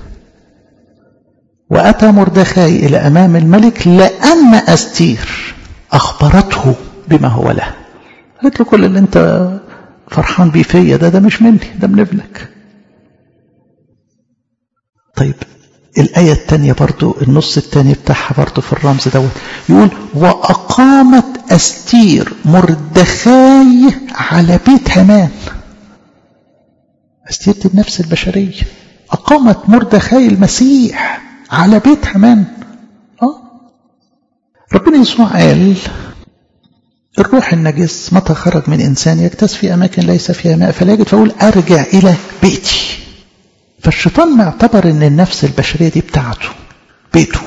وأتى مردخاي إلى أمام الملك لأن أستير أخبرته بما هو له قالت له كل اللي أنت فرحان بيه فيا ده ده مش مني ده من ابنك طيب الآية الثانية برضو النص الثاني بتاعها برضو في الرمز دوت يقول وأقامت أستير مردخاي على بيت هامان أستير دي النفس البشرية أقامت مردخاي المسيح على بيت همان آه ربنا يسوع قال الروح النجس متى خرج من إنسان يجتاز في أماكن ليس فيها ماء فلا يجد فأقول أرجع إلى بيتي فالشيطان معتبر أن النفس البشرية دي بتاعته بيته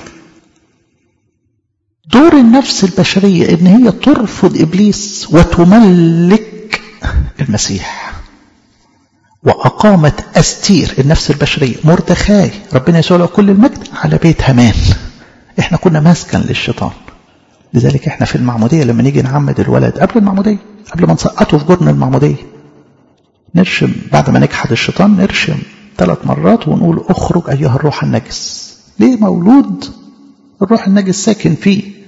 دور النفس البشرية ان هي ترفض ابليس وتملك المسيح واقامت استير النفس البشرية مردخاي ربنا يسوع له كل المجد على بيت همان احنا كنا مسكن للشيطان لذلك احنا في المعمودية لما نيجي نعمد الولد قبل المعمودية قبل ما نسقطه في جرن المعمودية نرشم بعد ما نجحد الشيطان نرشم ثلاث مرات ونقول اخرج ايها الروح النجس ليه مولود الروح النجس ساكن فيه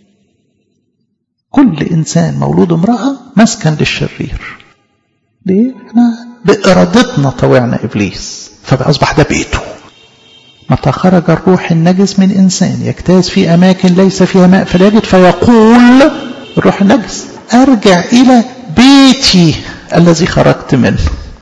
كل إنسان مولود امرأة مسكن للشرير ليه؟ احنا بإرادتنا طوعنا إبليس فأصبح ده بيته متى خرج الروح النجس من إنسان يجتاز في أماكن ليس فيها ماء فلا يجد فيقول الروح النجس أرجع إلى بيتي الذي خرجت منه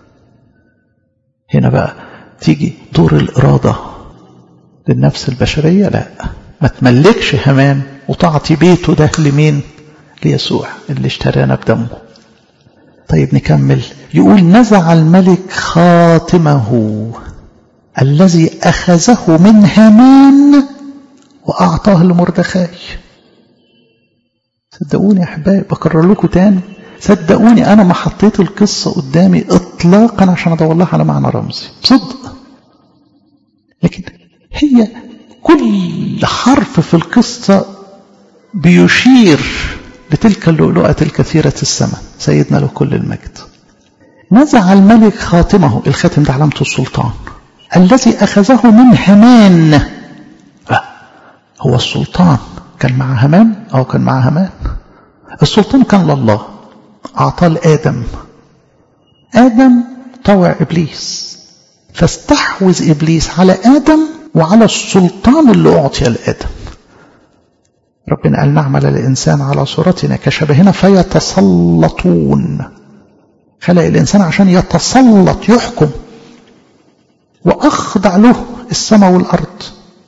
هنا بقى تيجي دور الإرادة للنفس البشرية لا ما تملكش همان وتعطي بيته ده لمين ليسوع اللي اشترانا بدمه طيب نكمل يقول نزع الملك خاتمه الذي أخذه من هامان وأعطاه لمردخاي صدقوني يا أحبائي بكرر لكم تاني صدقوني أنا ما حطيت القصة قدامي إطلاقا عشان أدور لها على معنى رمزي بصدق لكن هي كل حرف في القصة بيشير لتلك اللؤلؤة الكثيرة الثمن سيدنا له كل المجد نزع الملك خاتمه الخاتم ده علامة السلطان الذي أخذه من همان أه هو السلطان كان مع همان أو كان مع همان السلطان كان لله أعطاه لآدم آدم طوع إبليس فاستحوذ إبليس على آدم وعلى السلطان اللي أعطي لآدم ربنا قال نعمل الإنسان على صورتنا كشبهنا فيتسلطون خلق الإنسان عشان يتسلط يحكم وأخضع له السماء والأرض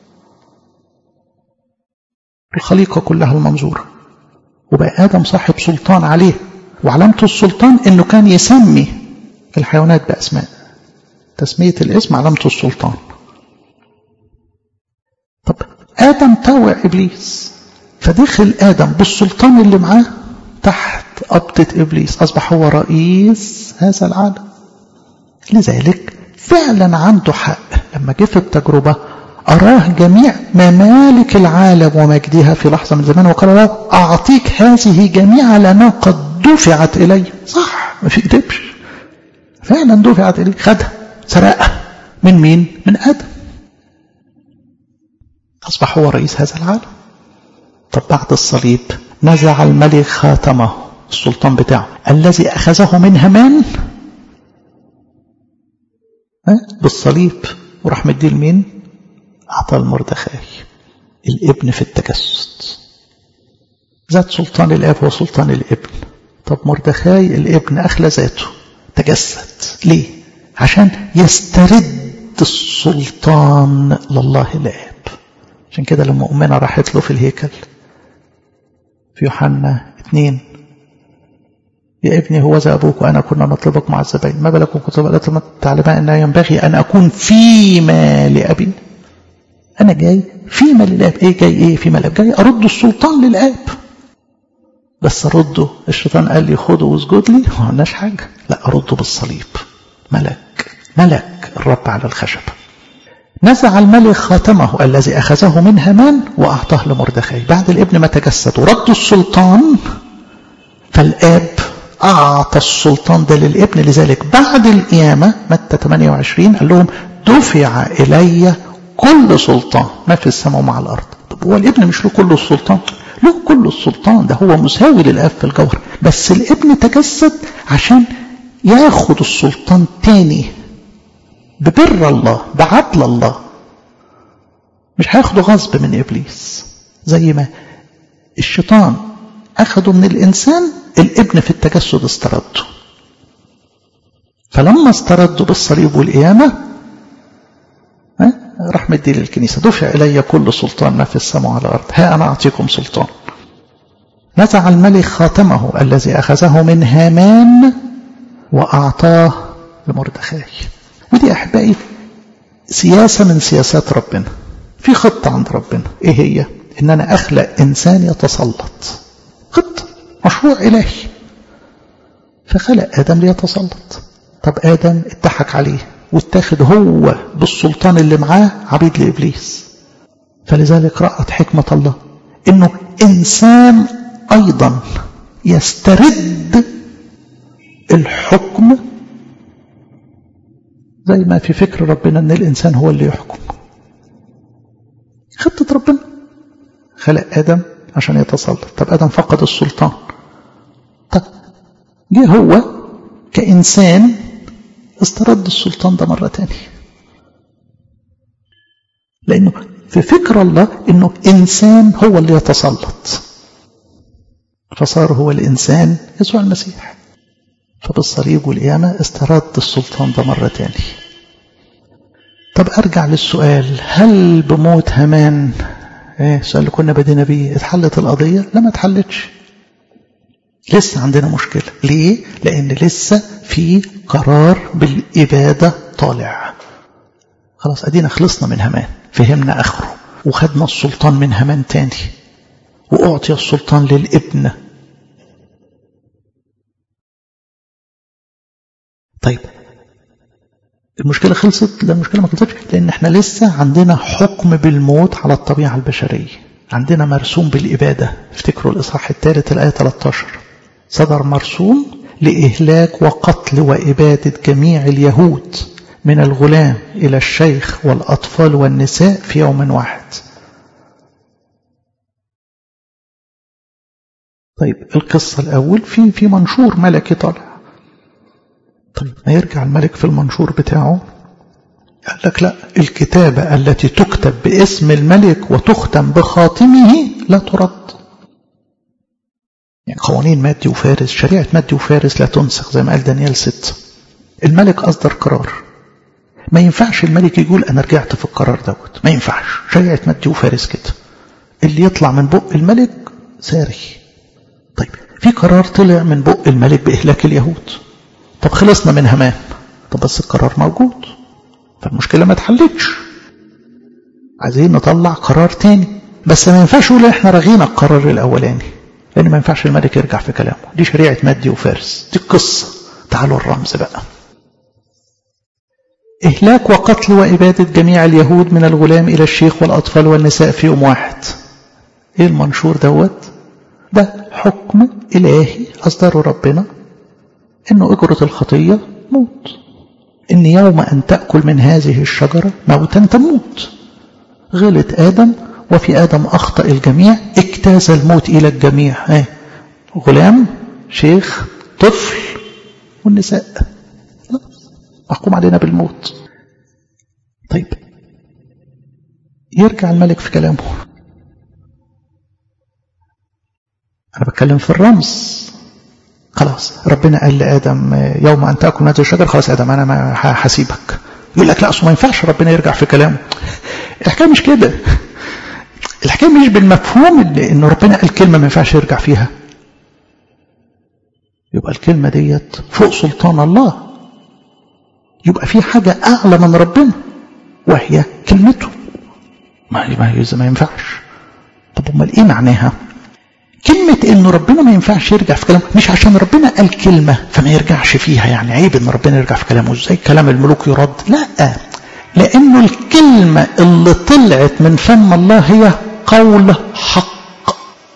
الخليقة كلها المنظورة وبقى آدم صاحب سلطان عليه وعلامة السلطان إنه كان يسمي الحيوانات بأسماء تسمية الاسم علامة السلطان طب آدم طوع إبليس فدخل آدم بالسلطان اللي معاه تحت قبضة إبليس أصبح هو رئيس هذا العالم لذلك فعلا عنده حق لما جه في التجربة أراه جميع ممالك العالم ومجدها في لحظة من زمان وقال له أعطيك هذه جميعا لأنها قد دفعت إلي صح ما في كدبش فعلا دفعت إلي خدها سرقها من مين؟ من آدم أصبح هو رئيس هذا العالم طب بعد الصليب نزع الملك خاتمه السلطان بتاعه الذي أخذه من همان بالصليب وراح مديه لمين أعطى المردخاي الابن في التجسد ذات سلطان الاب هو سلطان الابن طب مردخاي الابن أخلى ذاته تجسد ليه عشان يسترد السلطان لله الاب عشان كده لما أمنا راحت له في الهيكل في يوحنا اثنين يا ابني هو ذا أبوك وأنا كنا نطلبك مع الزبائن ما بالكم كنتم تعلمان أنه ينبغي أن أكون فيما لأبي أنا جاي فيما للآب إيه جاي إيه فيما للآب جاي أرد السلطان للآب بس أرده الشيطان قال لي خده واسجد لي ما قلناش حاجة لا أرده بالصليب ملك ملك الرب على الخشب نزع الملك خاتمه الذي أخذه من هامان وأعطاه لمردخاي بعد الابن ما تجسد ورد السلطان فالآب أعطى السلطان ده للابن لذلك بعد القيامة متى 28 قال لهم دفع إلي كل سلطان ما في السماء ومع الأرض طب هو الابن مش له كل السلطان له كل السلطان ده هو مساوي للآب في الجوهر بس الابن تجسد عشان ياخد السلطان تاني ببر الله بعدل الله مش هياخده غصب من إبليس زي ما الشيطان أخده من الإنسان الابن في التجسد استرده فلما استردوا بالصليب والقيامة راح مدي للكنيسة دفع إلي كل سلطان ما في السماء وعلى الأرض ها أنا أعطيكم سلطان نزع الملك خاتمه الذي أخذه من هامان وأعطاه لمردخاي ودي أحبائي سياسة من سياسات ربنا في خطة عند ربنا إيه هي إن أنا أخلق إنسان يتسلط خطة مشروع إلهي فخلق آدم ليتسلط طب آدم اتضحك عليه واتاخد هو بالسلطان اللي معاه عبيد لإبليس فلذلك رأت حكمة الله إنه إنسان أيضا يسترد الحكم زي ما في فكر ربنا ان الانسان هو اللي يحكم خطة ربنا خلق ادم عشان يتسلط طب ادم فقد السلطان طب جه هو كانسان استرد السلطان ده مرة تاني لانه في فكر الله انه انسان هو اللي يتسلط فصار هو الانسان يسوع المسيح فبالصليب والقيامة استرد السلطان ده مرة تاني طب أرجع للسؤال هل بموت هامان ايه السؤال اللي كنا بدينا بيه اتحلت القضية لا ما اتحلتش لسه عندنا مشكلة ليه لأن لسه في قرار بالإبادة طالع خلاص أدينا خلصنا من هامان فهمنا آخره وخدنا السلطان من هامان تاني وأعطي السلطان للابن طيب المشكلة خلصت لا المشكلة ما خلصتش لأن احنا لسه عندنا حكم بالموت على الطبيعة البشرية عندنا مرسوم بالإبادة افتكروا الإصحاح الثالث الآية 13 صدر مرسوم لإهلاك وقتل وإبادة جميع اليهود من الغلام إلى الشيخ والأطفال والنساء في يوم واحد طيب القصة الأول في في منشور ملكي طالع طيب ما يرجع الملك في المنشور بتاعه قال لك لا الكتابة التي تكتب باسم الملك وتختم بخاتمه لا ترد يعني قوانين مادي وفارس شريعة مادي وفارس لا تنسخ زي ما قال دانيال 6 الملك أصدر قرار ما ينفعش الملك يقول أنا رجعت في القرار دوت ما ينفعش شريعة مادي وفارس كده اللي يطلع من بق الملك ساري طيب في قرار طلع من بق الملك بإهلاك اليهود طب خلصنا من همان طب بس القرار موجود فالمشكلة ما اتحلتش عايزين نطلع قرار تاني بس ما ينفعش نقول احنا رغينا القرار الاولاني لان ما ينفعش الملك يرجع في كلامه دي شريعة مادي وفارس دي القصة تعالوا الرمز بقى إهلاك وقتل وإبادة جميع اليهود من الغلام إلى الشيخ والأطفال والنساء في يوم واحد إيه المنشور دوت ده حكم إلهي أصدره ربنا إنه أجرة الخطية موت إن يوم أن تأكل من هذه الشجرة موتا تموت غلط آدم وفي آدم أخطأ الجميع اجتاز الموت إلى الجميع ايه غلام شيخ طفل والنساء محكوم علينا بالموت طيب يرجع الملك في كلامه أنا بتكلم في الرمز خلاص ربنا قال لآدم يوم أن تأكل من هذه الشجرة خلاص آدم أنا ما هسيبك يقول لك لا أصل ما ينفعش ربنا يرجع في كلامه الحكاية مش كده الحكاية مش بالمفهوم اللي إن ربنا قال كلمة ما ينفعش يرجع فيها يبقى الكلمة ديت فوق سلطان الله يبقى في حاجة أعلى من ربنا وهي كلمته ما ما ما ينفعش طب امال ايه معناها كلمة انه ربنا ما ينفعش يرجع في كلامه مش عشان ربنا قال كلمة فما يرجعش فيها يعني عيب ان ربنا يرجع في كلامه ازاي كلام الملوك يرد لا لانه الكلمة اللي طلعت من فم الله هي قول حق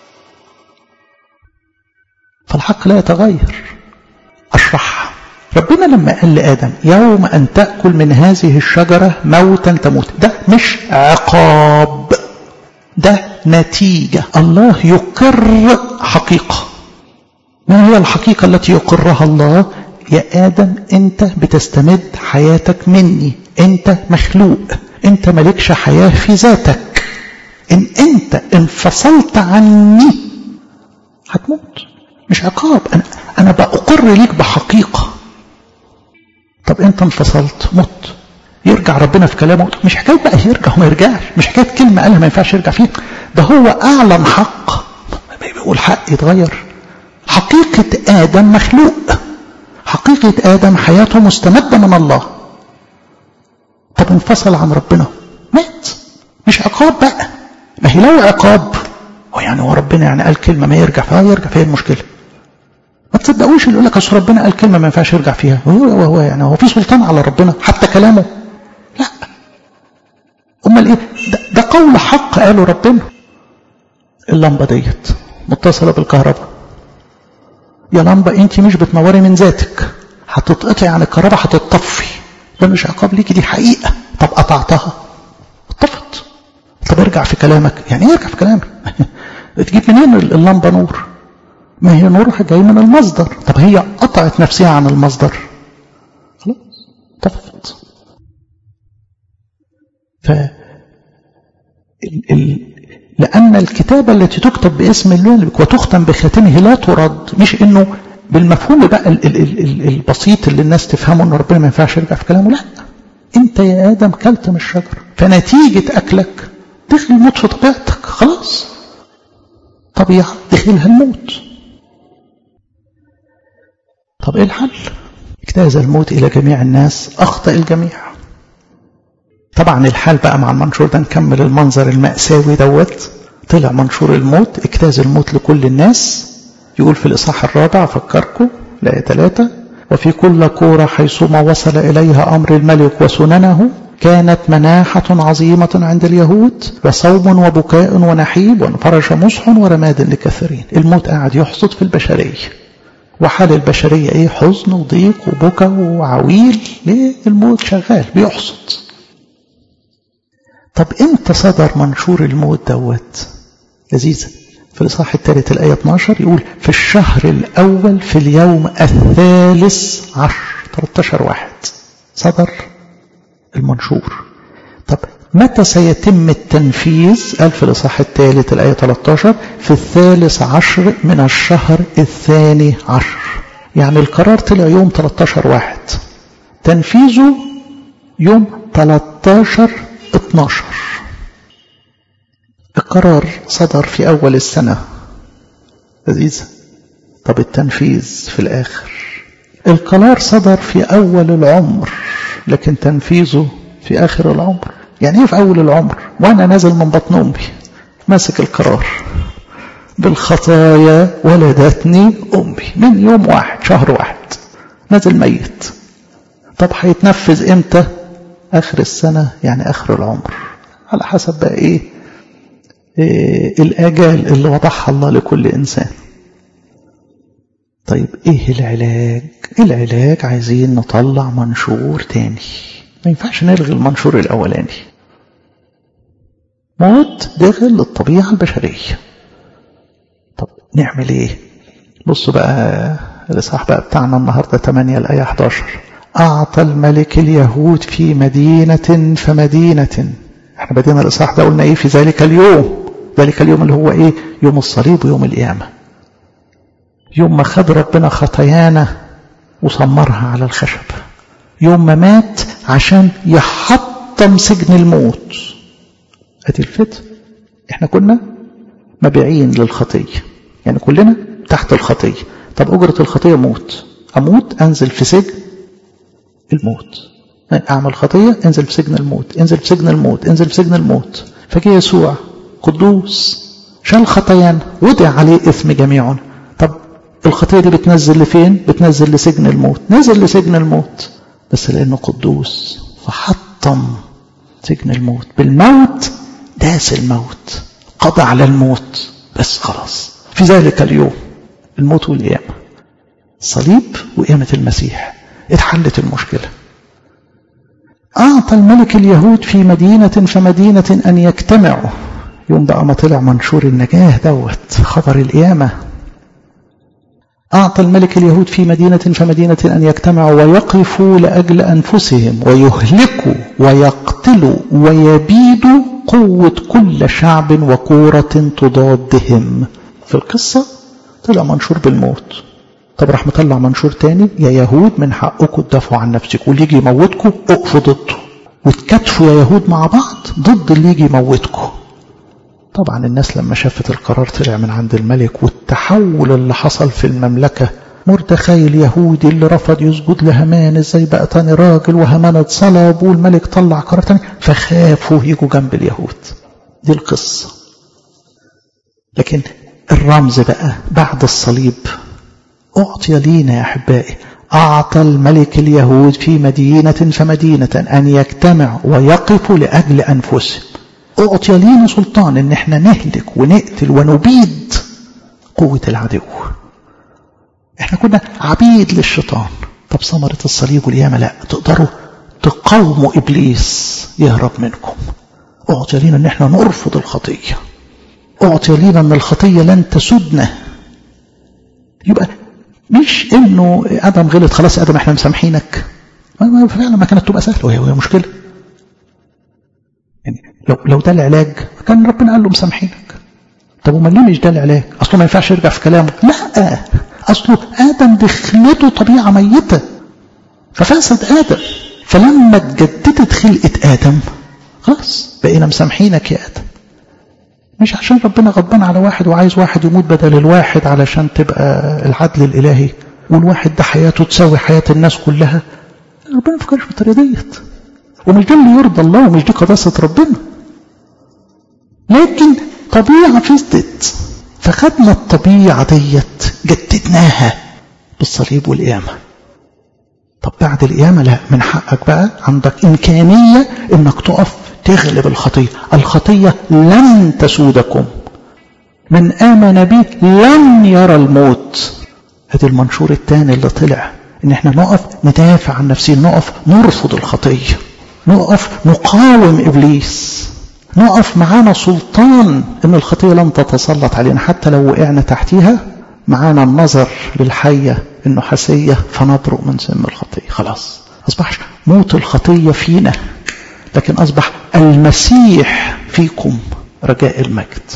فالحق لا يتغير اشرحها ربنا لما قال لآدم يوم أن تأكل من هذه الشجرة موتا تموت ده مش عقاب ده نتيجة الله يقر حقيقة ما هي الحقيقة التي يقرها الله يا آدم أنت بتستمد حياتك مني أنت مخلوق أنت ملكش حياة في ذاتك إن أنت انفصلت عني هتموت مش عقاب أنا, أنا بأقر ليك بحقيقة طب انت انفصلت مت يرجع ربنا في كلامه مش حكايه بقى يرجع وما يرجعش مش حكايه كلمه قالها ما ينفعش يرجع فيها ده هو اعلن حق والحق يتغير حقيقه ادم مخلوق حقيقه ادم حياته مستمده من الله طب انفصل عن ربنا مات مش عقاب بقى ما هي لو عقاب هو يعني هو ربنا يعني قال كلمه ما يرجع فيها يرجع فيها المشكله ما تصدقوش اللي يقول لك اصل ربنا قال كلمه ما ينفعش يرجع فيها هو هو, هو يعني هو في سلطان على ربنا حتى كلامه لا امال ايه ده, ده قول حق قاله ربنا اللمبه ديت متصله بالكهرباء يا لمبه انت مش بتنوري من ذاتك هتتقطعي عن الكهرباء هتتطفي ده مش عقاب ليكي دي حقيقه طب قطعتها اتطفت طب ارجع في كلامك يعني ايه ارجع في كلامك تجيب منين اللمبه نور ما هي نورها جاي من المصدر طب هي قطعت نفسها عن المصدر خلاص طفت ف ال... ال... لأن الكتابة التي تكتب باسم الملك وتختم بخاتمه لا ترد مش إنه بالمفهوم بقى ال... ال... ال... البسيط اللي الناس تفهمه إن ربنا ما ينفعش يرجع في كلامه لا أنت يا آدم كلت من الشجر فنتيجة أكلك دخل الموت في طبيعتك خلاص طبيعة دخلها الموت طب ايه الحل اجتاز الموت الى جميع الناس اخطا الجميع طبعا الحال بقى مع المنشور ده نكمل المنظر المأساوي دوت طلع منشور الموت اجتاز الموت لكل الناس يقول في الإصحاح الرابع أفكركم الآية ثلاثة وفي كل كورة حيثما وصل إليها أمر الملك وسننه كانت مناحة عظيمة عند اليهود وصوم وبكاء ونحيب وانفرج مصح ورماد لكثيرين الموت قاعد يحصد في البشرية وحال البشرية ايه حزن وضيق وبكى وعويل ليه الموت شغال بيحصد طب امتى صدر منشور الموت دوت لذيذة في الإصحاح الثالث الآية 12 يقول في الشهر الأول في اليوم الثالث عشر 13 واحد صدر المنشور طب متى سيتم التنفيذ قال في الإصحاح الثالث الآية 13 في الثالث عشر من الشهر الثاني عشر يعني القرار طلع يوم 13 واحد تنفيذه يوم 13 12 القرار صدر في أول السنة لذيذ طب التنفيذ في الآخر القرار صدر في أول العمر لكن تنفيذه في آخر العمر يعني ايه في أول العمر وأنا نازل من بطن أمي ماسك القرار بالخطايا ولدتني أمي من يوم واحد شهر واحد نازل ميت طب هيتنفذ امتى آخر السنة يعني آخر العمر على حسب بقى إيه, إيه الآجال اللي وضعها الله لكل إنسان طيب إيه العلاج العلاج عايزين نطلع منشور تاني ما ينفعش نلغي المنشور الأولاني موت داخل للطبيعة البشرية طب نعمل ايه بصوا بقى الإصحاح بقى بتاعنا النهاردة 8 الآية 11 أعطى الملك اليهود في مدينة فمدينة احنا بدينا الإصحاح ده قلنا ايه في ذلك اليوم ذلك اليوم اللي هو ايه يوم الصليب ويوم القيامة يوم ما خد ربنا خطايانا وصمرها على الخشب يوم ما مات عشان يحطم سجن الموت ادي الفتن احنا كنا مبيعين للخطية يعني كلنا تحت الخطية طب أجرة الخطية موت أموت أنزل في سجن الموت أعمل خطية انزل في سجن الموت انزل في سجن الموت انزل في سجن الموت فجاء يسوع قدوس شال خطايانا وضع عليه إثم جميعنا طب الخطية دي بتنزل لفين بتنزل لسجن الموت نزل لسجن الموت بس لأنه قدوس فحطم سجن الموت بالموت داس الموت قضى على الموت بس خلاص في ذلك اليوم الموت والقيامة الصليب وقيامة المسيح اتحلت المشكلة أعطى الملك اليهود في مدينة فمدينة أن يجتمعوا يوم بقى ما طلع منشور النجاة دوت خبر القيامة أعطى الملك اليهود في مدينة فمدينة أن يجتمعوا ويقفوا لأجل أنفسهم ويهلكوا ويقتلوا ويبيدوا قوة كل شعب وكورة تضادهم في القصة طلع منشور بالموت طب راح مطلع منشور تاني يا يهود من حقكم تدافعوا عن نفسكم واللي يجي يموتكم اقفوا ضده وتكاتفوا يا يهود مع بعض ضد اللي يجي يموتكم طبعا الناس لما شافت القرار طلع من عند الملك والتحول اللي حصل في المملكة مردخاي اليهودي اللي رفض يسجد لهمان ازاي بقى تاني راجل وهمان اتصلب والملك طلع قرار تاني فخافوا يجوا جنب اليهود دي القصة لكن الرمز بقى بعد الصليب أعطي لينا يا أحبائي أعطى الملك اليهود في مدينة فمدينة أن يجتمعوا ويقفوا لأجل أنفسهم أعطي لينا سلطان إن احنا نهلك ونقتل ونبيد قوة العدو احنا كنا عبيد للشيطان طب ثمرة الصليب واليامة لا تقدروا تقاوموا إبليس يهرب منكم أعطي لينا إن احنا نرفض الخطية أعطي لينا أن الخطية لن تسدنا يبقى مش إنه آدم غلط خلاص آدم احنا مسامحينك فعلا ما كانت تبقى سهلة وهي, وهي مشكلة يعني لو لو ده العلاج كان ربنا قال له مسامحينك طب وما ليه مش ده العلاج اصله ما ينفعش يرجع في كلامه لا اصله ادم دخلته طبيعه ميته ففسد ادم فلما اتجددت خلقه ادم خلاص بقينا مسامحينك يا ادم مش عشان ربنا غضبان على واحد وعايز واحد يموت بدل الواحد علشان تبقى العدل الالهي والواحد ده حياته تساوي حياه الناس كلها ربنا ما فكرش بالطريقه ديت ومش ده اللي يرضى الله ومش دي قداسة ربنا لكن طبيعة فسدت فخدنا الطبيعة ديت جددناها بالصليب والقيامة طب بعد القيامة لا من حقك بقى عندك إمكانية إنك تقف تغلب الخطية الخطية لن تسودكم من آمن بي لن يرى الموت ادي المنشور الثاني اللي طلع ان احنا نقف ندافع عن نفسنا نقف نرفض الخطيه نقف نقاوم إبليس نقف معانا سلطان إن الخطية لن تتسلط علينا حتى لو وقعنا تحتيها معانا النظر للحية النحاسية فنبرؤ من سم الخطية خلاص أصبح موت الخطية فينا لكن أصبح المسيح فيكم رجاء المجد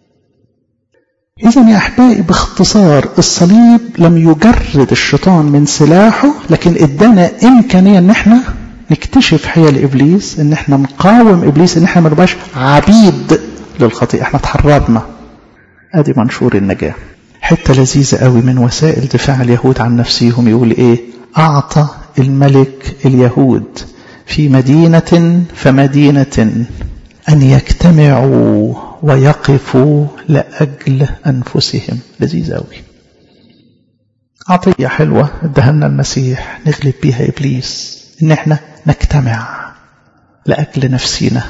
إذا يا أحبائي باختصار الصليب لم يجرد الشيطان من سلاحه لكن ادانا إمكانية إن احنا نكتشف حيل ابليس ان احنا نقاوم ابليس ان احنا ما نبقاش عبيد للخطيئه احنا اتحررنا ادي منشور النجاه حته لذيذه قوي من وسائل دفاع اليهود عن نفسهم يقول ايه اعطى الملك اليهود في مدينه فمدينه ان يجتمعوا ويقفوا لاجل انفسهم لذيذ قوي عطيه حلوه ادهنا المسيح نغلب بيها ابليس ان احنا نجتمع لأجل نفسنا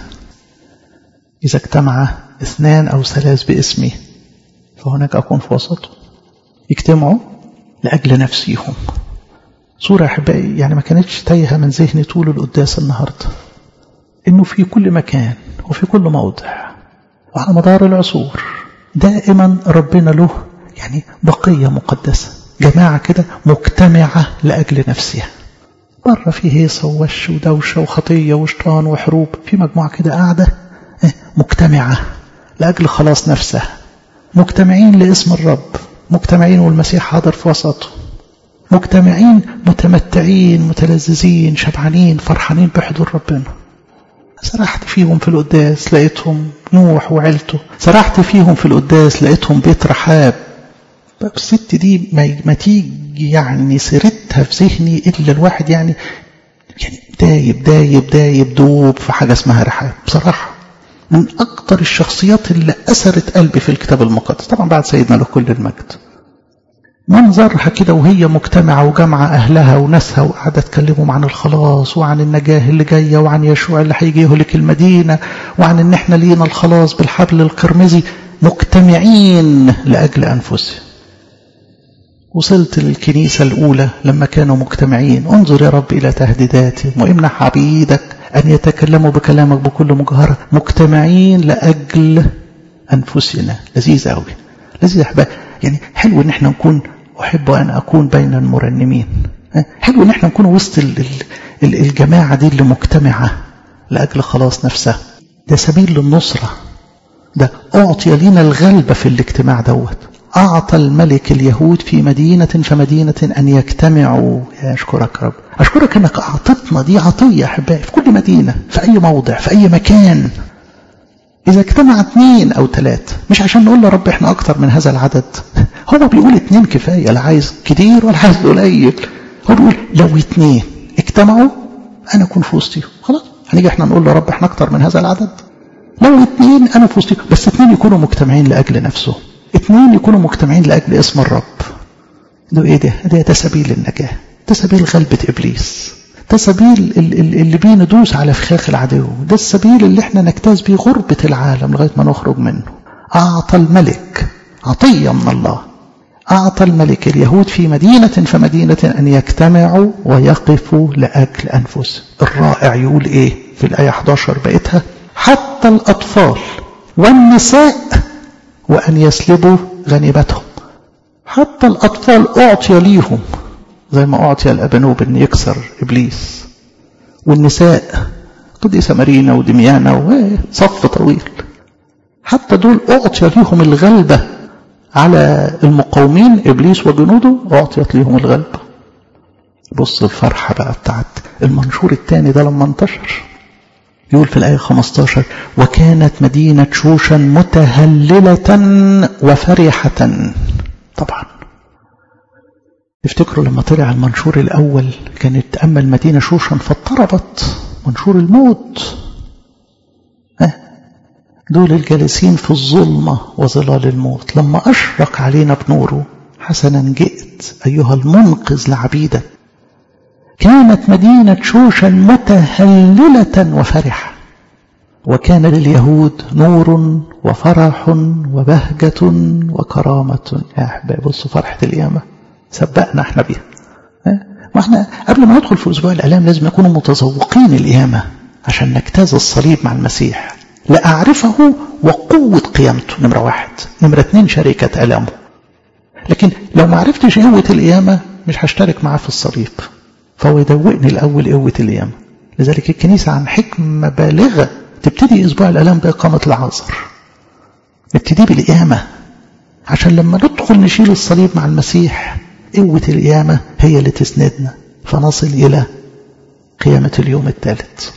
إذا اجتمع اثنان أو ثلاث باسمي فهناك أكون في وسطه يجتمعوا لأجل نفسيهم صورة أحبائي يعني ما كانتش تايهة من ذهني طول القداس النهاردة إنه في كل مكان وفي كل موضع وعلى مدار العصور دائما ربنا له يعني بقية مقدسة جماعة كده مجتمعة لأجل نفسها مرة في هيصة ووش ودوشة وخطية وشطان وحروب في مجموعة كده قاعدة مجتمعة لأجل خلاص نفسها مجتمعين لاسم الرب مجتمعين والمسيح حاضر في وسطه مجتمعين متمتعين متلذذين شبعانين فرحانين بحضور ربنا سرحت فيهم في القداس لقيتهم نوح وعيلته سرحت فيهم في القداس لقيتهم بيت رحاب الست دي ما تيجي يعني سيرتها في ذهني الا الواحد يعني يعني دايب دايب دايب دوب في حاجه اسمها رحاب بصراحه من اكتر الشخصيات اللي اثرت قلبي في الكتاب المقدس طبعا بعد سيدنا له كل المجد منظرها كده وهي مجتمعة وجامعة أهلها وناسها وقاعدة تكلمهم عن الخلاص وعن النجاة اللي جاية وعن يشوع اللي هيجي يهلك المدينة وعن إن إحنا لينا الخلاص بالحبل القرمزي مجتمعين لأجل أنفسهم وصلت للكنيسة الأولى لما كانوا مجتمعين انظر يا رب إلى تهديداتهم وامنح عبيدك أن يتكلموا بكلامك بكل مجهرة مجتمعين لأجل أنفسنا لذيذ أوي لذيذ أحباب يعني حلو إن احنا نكون أحب أن أكون بين المرنمين حلو إن احنا نكون وسط الجماعة دي اللي مجتمعة لأجل خلاص نفسها ده سبيل للنصرة ده أعطي لنا الغلبة في الاجتماع دوت أعطى الملك اليهود في مدينة فمدينة أن يجتمعوا يا أشكرك رب أشكرك أنك أعطتنا دي عطية أحبائي في كل مدينة في أي موضع في أي مكان إذا اجتمع اثنين أو ثلاثة مش عشان نقول له رب إحنا أكتر من هذا العدد هو بيقول اثنين كفاية لا عايز كتير ولا عايز قليل هو بيقول لو اثنين اجتمعوا أنا أكون في وسطهم خلاص هنيجي إحنا نقول له رب إحنا أكتر من هذا العدد لو اثنين أنا في وسطهم بس اثنين يكونوا مجتمعين لأجل نفسهم اثنين يكونوا مجتمعين لأجل اسم الرب ده إيه ده؟ ده, ده سبيل النجاة ده سبيل غلبة إبليس ده سبيل اللي بيه ندوس على فخاخ العدو ده السبيل اللي احنا نجتاز بيه غربة العالم لغاية ما نخرج منه أعطى الملك عطية من الله أعطى الملك اليهود في مدينة فمدينة أن يجتمعوا ويقفوا لأجل أنفسهم الرائع يقول إيه في الآية 11 بقيتها حتى الأطفال والنساء وأن يسلبوا غنيمتهم حتى الأطفال أعطي ليهم زي ما أعطي الأبنوب أن يكسر إبليس والنساء قديسة مارينا ودميانا وصف طويل حتى دول أعطي ليهم الغلبة على المقاومين إبليس وجنوده أعطيت ليهم الغلبة بص الفرحة بقى بتاعت المنشور الثاني ده لما انتشر يقول في الآية 15 وكانت مدينة شوشا متهللة وفرحة طبعا تفتكروا لما طلع المنشور الأول كانت أما المدينة شوشا فاضطربت منشور الموت ها دول الجالسين في الظلمة وظلال الموت لما أشرق علينا بنوره حسنا جئت أيها المنقذ لعبيدك كانت مدينة شوشا متهللة وفرحة وكان لليهود نور وفرح وبهجة وكرامة يا أحباب بصوا فرحة القيامة سبقنا احنا بيها ما احنا قبل ما ندخل في أسبوع الألام لازم نكون متذوقين القيامة عشان نجتاز الصليب مع المسيح لأعرفه وقوة قيامته نمرة واحد نمرة اتنين شركة ألامه لكن لو ما عرفتش قوة القيامة مش هشترك معاه في الصليب فهو يدوقني الأول قوة القيامة لذلك الكنيسة عن حكمة بالغة تبتدي أسبوع الألام بإقامة العذر نبتدي بالقيامة عشان لما ندخل نشيل الصليب مع المسيح قوة القيامة هي اللي تسندنا فنصل إلى قيامة اليوم الثالث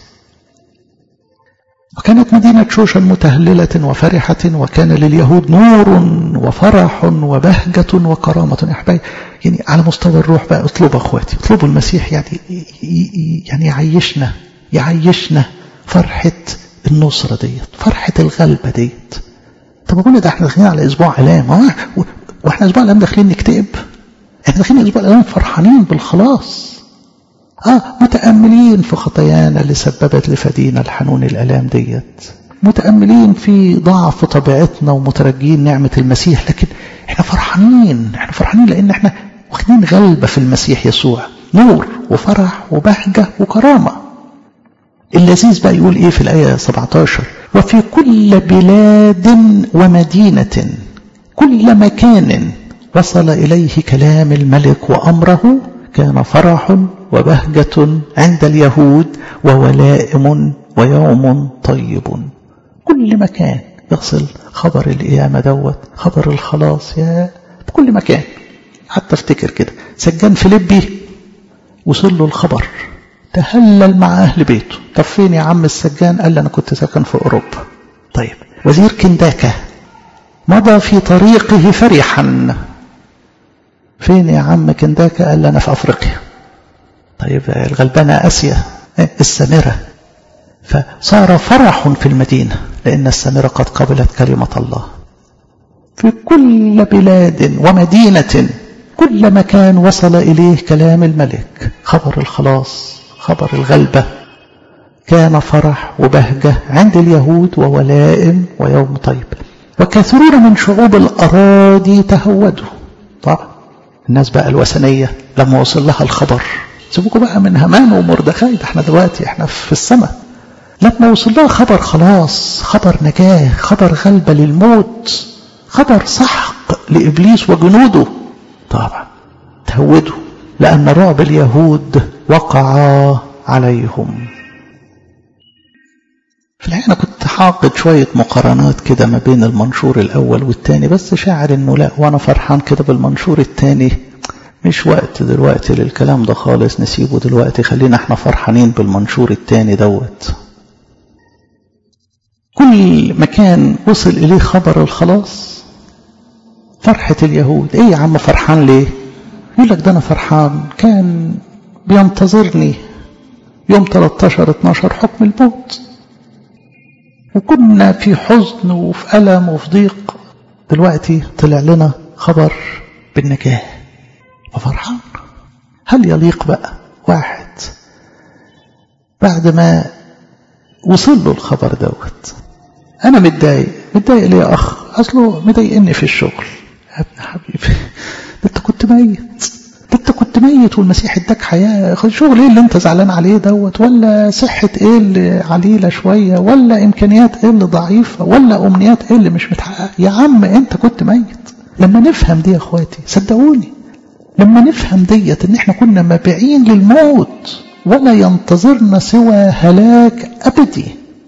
وكانت مدينة شوشا متهللة وفرحة وكان لليهود نور وفرح وبهجة وكرامة يا أحبائي يعني على مستوى الروح بقى اطلبوا أخواتي اطلبوا المسيح يعني يعني يعيشنا يعيشنا فرحة النصرة ديت فرحة الغلبة ديت طب أقول ده احنا داخلين على أسبوع ألام واحنا أسبوع ألام داخلين نكتئب احنا داخلين أسبوع ألام فرحانين بالخلاص آه متأملين في خطايانا اللي سببت لفدينا الحنون الألام ديت متأملين في ضعف طبيعتنا ومترجين نعمة المسيح لكن احنا فرحانين احنا فرحانين لأن احنا واخدين غلبة في المسيح يسوع نور وفرح وبهجة وكرامة اللذيذ بقى يقول ايه في الآية 17 وفي كل بلاد ومدينة كل مكان وصل إليه كلام الملك وأمره كان فرح وبهجة عند اليهود وولائم ويوم طيب كل مكان يصل خبر القيامة دوت خبر الخلاص يا بكل مكان حتى افتكر كده سجان فيليبي وصل له الخبر تهلل مع أهل بيته طب فين يا عم السجان قال لي أنا كنت ساكن في أوروبا طيب وزير كنداكة مضى في طريقه فرحا فين يا عم كنداكة قال لي أنا في أفريقيا طيب الغلبانة آسيا السامرة فصار فرح في المدينة لأن السامرة قد قبلت كلمة الله في كل بلاد ومدينة كل مكان وصل إليه كلام الملك خبر الخلاص خبر الغلبة كان فرح وبهجة عند اليهود وولائم ويوم طيب وكثيرون من شعوب الأراضي تهودوا طبعا الناس بقى الوثنية لما وصل لها الخبر سيبوكوا بقى من همان ومردخاي ده احنا دلوقتي احنا في السماء لما وصل لها خبر خلاص خبر نجاة خبر غلبة للموت خبر سحق لإبليس وجنوده طبعا تهودوا لأن رعب اليهود وقع عليهم في الحقيقة أنا كنت حاقد شوية مقارنات كده ما بين المنشور الأول والتاني بس شاعر إنه لا وأنا فرحان كده بالمنشور التاني مش وقت دلوقتي للكلام ده خالص نسيبه دلوقتي خلينا احنا فرحانين بالمنشور التاني دوت كل مكان وصل إليه خبر الخلاص فرحة اليهود ايه يا عم فرحان ليه يقول لك ده انا فرحان كان بينتظرني يوم 13 12 حكم الموت وكنا في حزن وفي ألم وفي ضيق دلوقتي طلع لنا خبر بالنجاة ففرحان هل يليق بقى واحد بعد ما وصل له الخبر دوت انا متضايق متضايق ليه يا اخ اصله مضايقني في الشغل يا ابن حبيبي ده انت كنت ميت ده انت كنت ميت والمسيح اداك حياه شغل ايه اللي انت زعلان عليه دوت ولا صحه ايه اللي عليله شويه ولا امكانيات ايه اللي ضعيفه ولا امنيات ايه اللي مش متحققه يا عم انت كنت ميت لما نفهم دي يا اخواتي صدقوني لما نفهم ديت ان احنا كنا مبيعين للموت ولا ينتظرنا سوى هلاك ابدي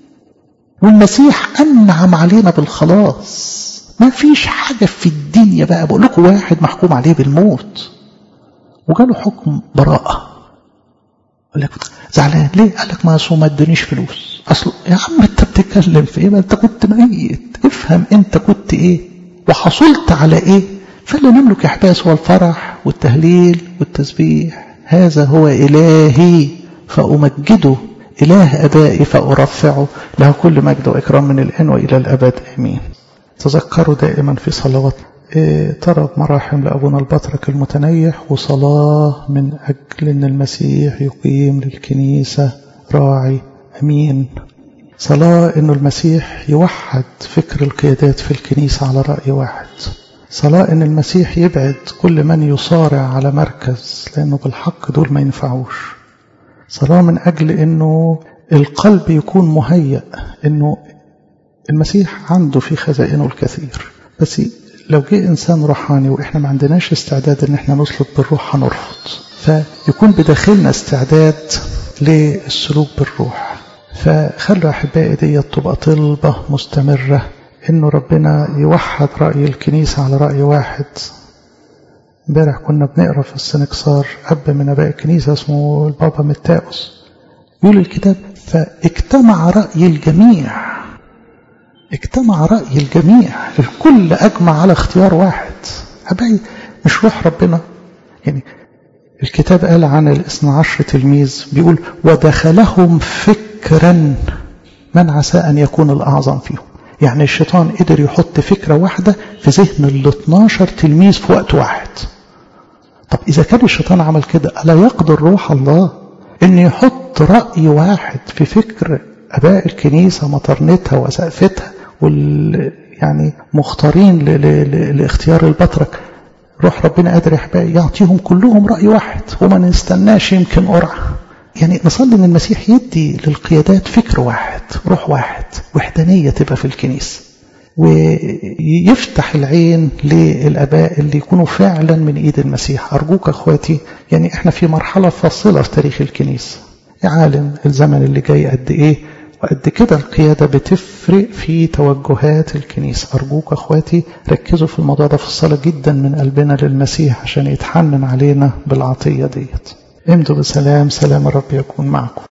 والمسيح انعم علينا بالخلاص ما فيش حاجة في الدنيا بقى بقول لكم واحد محكوم عليه بالموت وجاله حكم براءة يقول لك زعلان ليه؟ قال لك ما اصل ما ادانيش فلوس اصل يا عم انت بتتكلم في ايه؟ ما انت كنت ميت افهم انت كنت ايه؟ وحصلت على ايه؟ فاللي نملك احباس هو الفرح والتهليل والتسبيح هذا هو الهي فامجده اله ابائي فارفعه له كل مجد واكرام من الان والى الابد امين تذكروا دائما في صلوات إيه طلب مراحم لأبونا البطرك المتنيح وصلاة من أجل أن المسيح يقيم للكنيسة راعي أمين صلاة أن المسيح يوحد فكر القيادات في الكنيسة على رأي واحد صلاة أن المسيح يبعد كل من يصارع على مركز لأنه بالحق دول ما ينفعوش صلاة من أجل أنه القلب يكون مهيأ أنه المسيح عنده في خزائنه الكثير بس لو جه إنسان روحاني وإحنا ما عندناش استعداد إن إحنا نسلك بالروح هنرفض فيكون بداخلنا استعداد للسلوك بالروح فخلوا أحبائي دي تبقى طلبة مستمرة إنه ربنا يوحد رأي الكنيسة على رأي واحد امبارح كنا بنقرا في السنكسار أب من أباء الكنيسة اسمه البابا متاوس يقول الكتاب فاجتمع رأي الجميع اجتمع رأي الجميع الكل أجمع على اختيار واحد أبعي مش روح ربنا يعني الكتاب قال عن الاثنى عشر تلميذ بيقول ودخلهم فكرا من عسى أن يكون الأعظم فيهم يعني الشيطان قدر يحط فكرة واحدة في ذهن ال 12 تلميذ في وقت واحد طب إذا كان الشيطان عمل كده ألا يقدر روح الله أن يحط رأي واحد في فكر أباء الكنيسة مطرنتها وسقفتها وال يعني مختارين ل... ل... لاختيار البطرك روح ربنا قادر يا يعطيهم كلهم رأي واحد وما نستناش يمكن قرعة يعني نصلي ان المسيح يدي للقيادات فكر واحد روح واحد وحدانية تبقى في الكنيسة ويفتح العين للاباء اللي يكونوا فعلا من ايد المسيح ارجوك اخواتي يعني احنا في مرحله فاصله في تاريخ الكنيسه يا عالم الزمن اللي جاي قد ايه وقد كده القيادة بتفرق في توجهات الكنيسة أرجوك أخواتي ركزوا في الموضوع ده في الصلاة جدا من قلبنا للمسيح عشان يتحنن علينا بالعطية ديت امضوا بسلام سلام الرب يكون معكم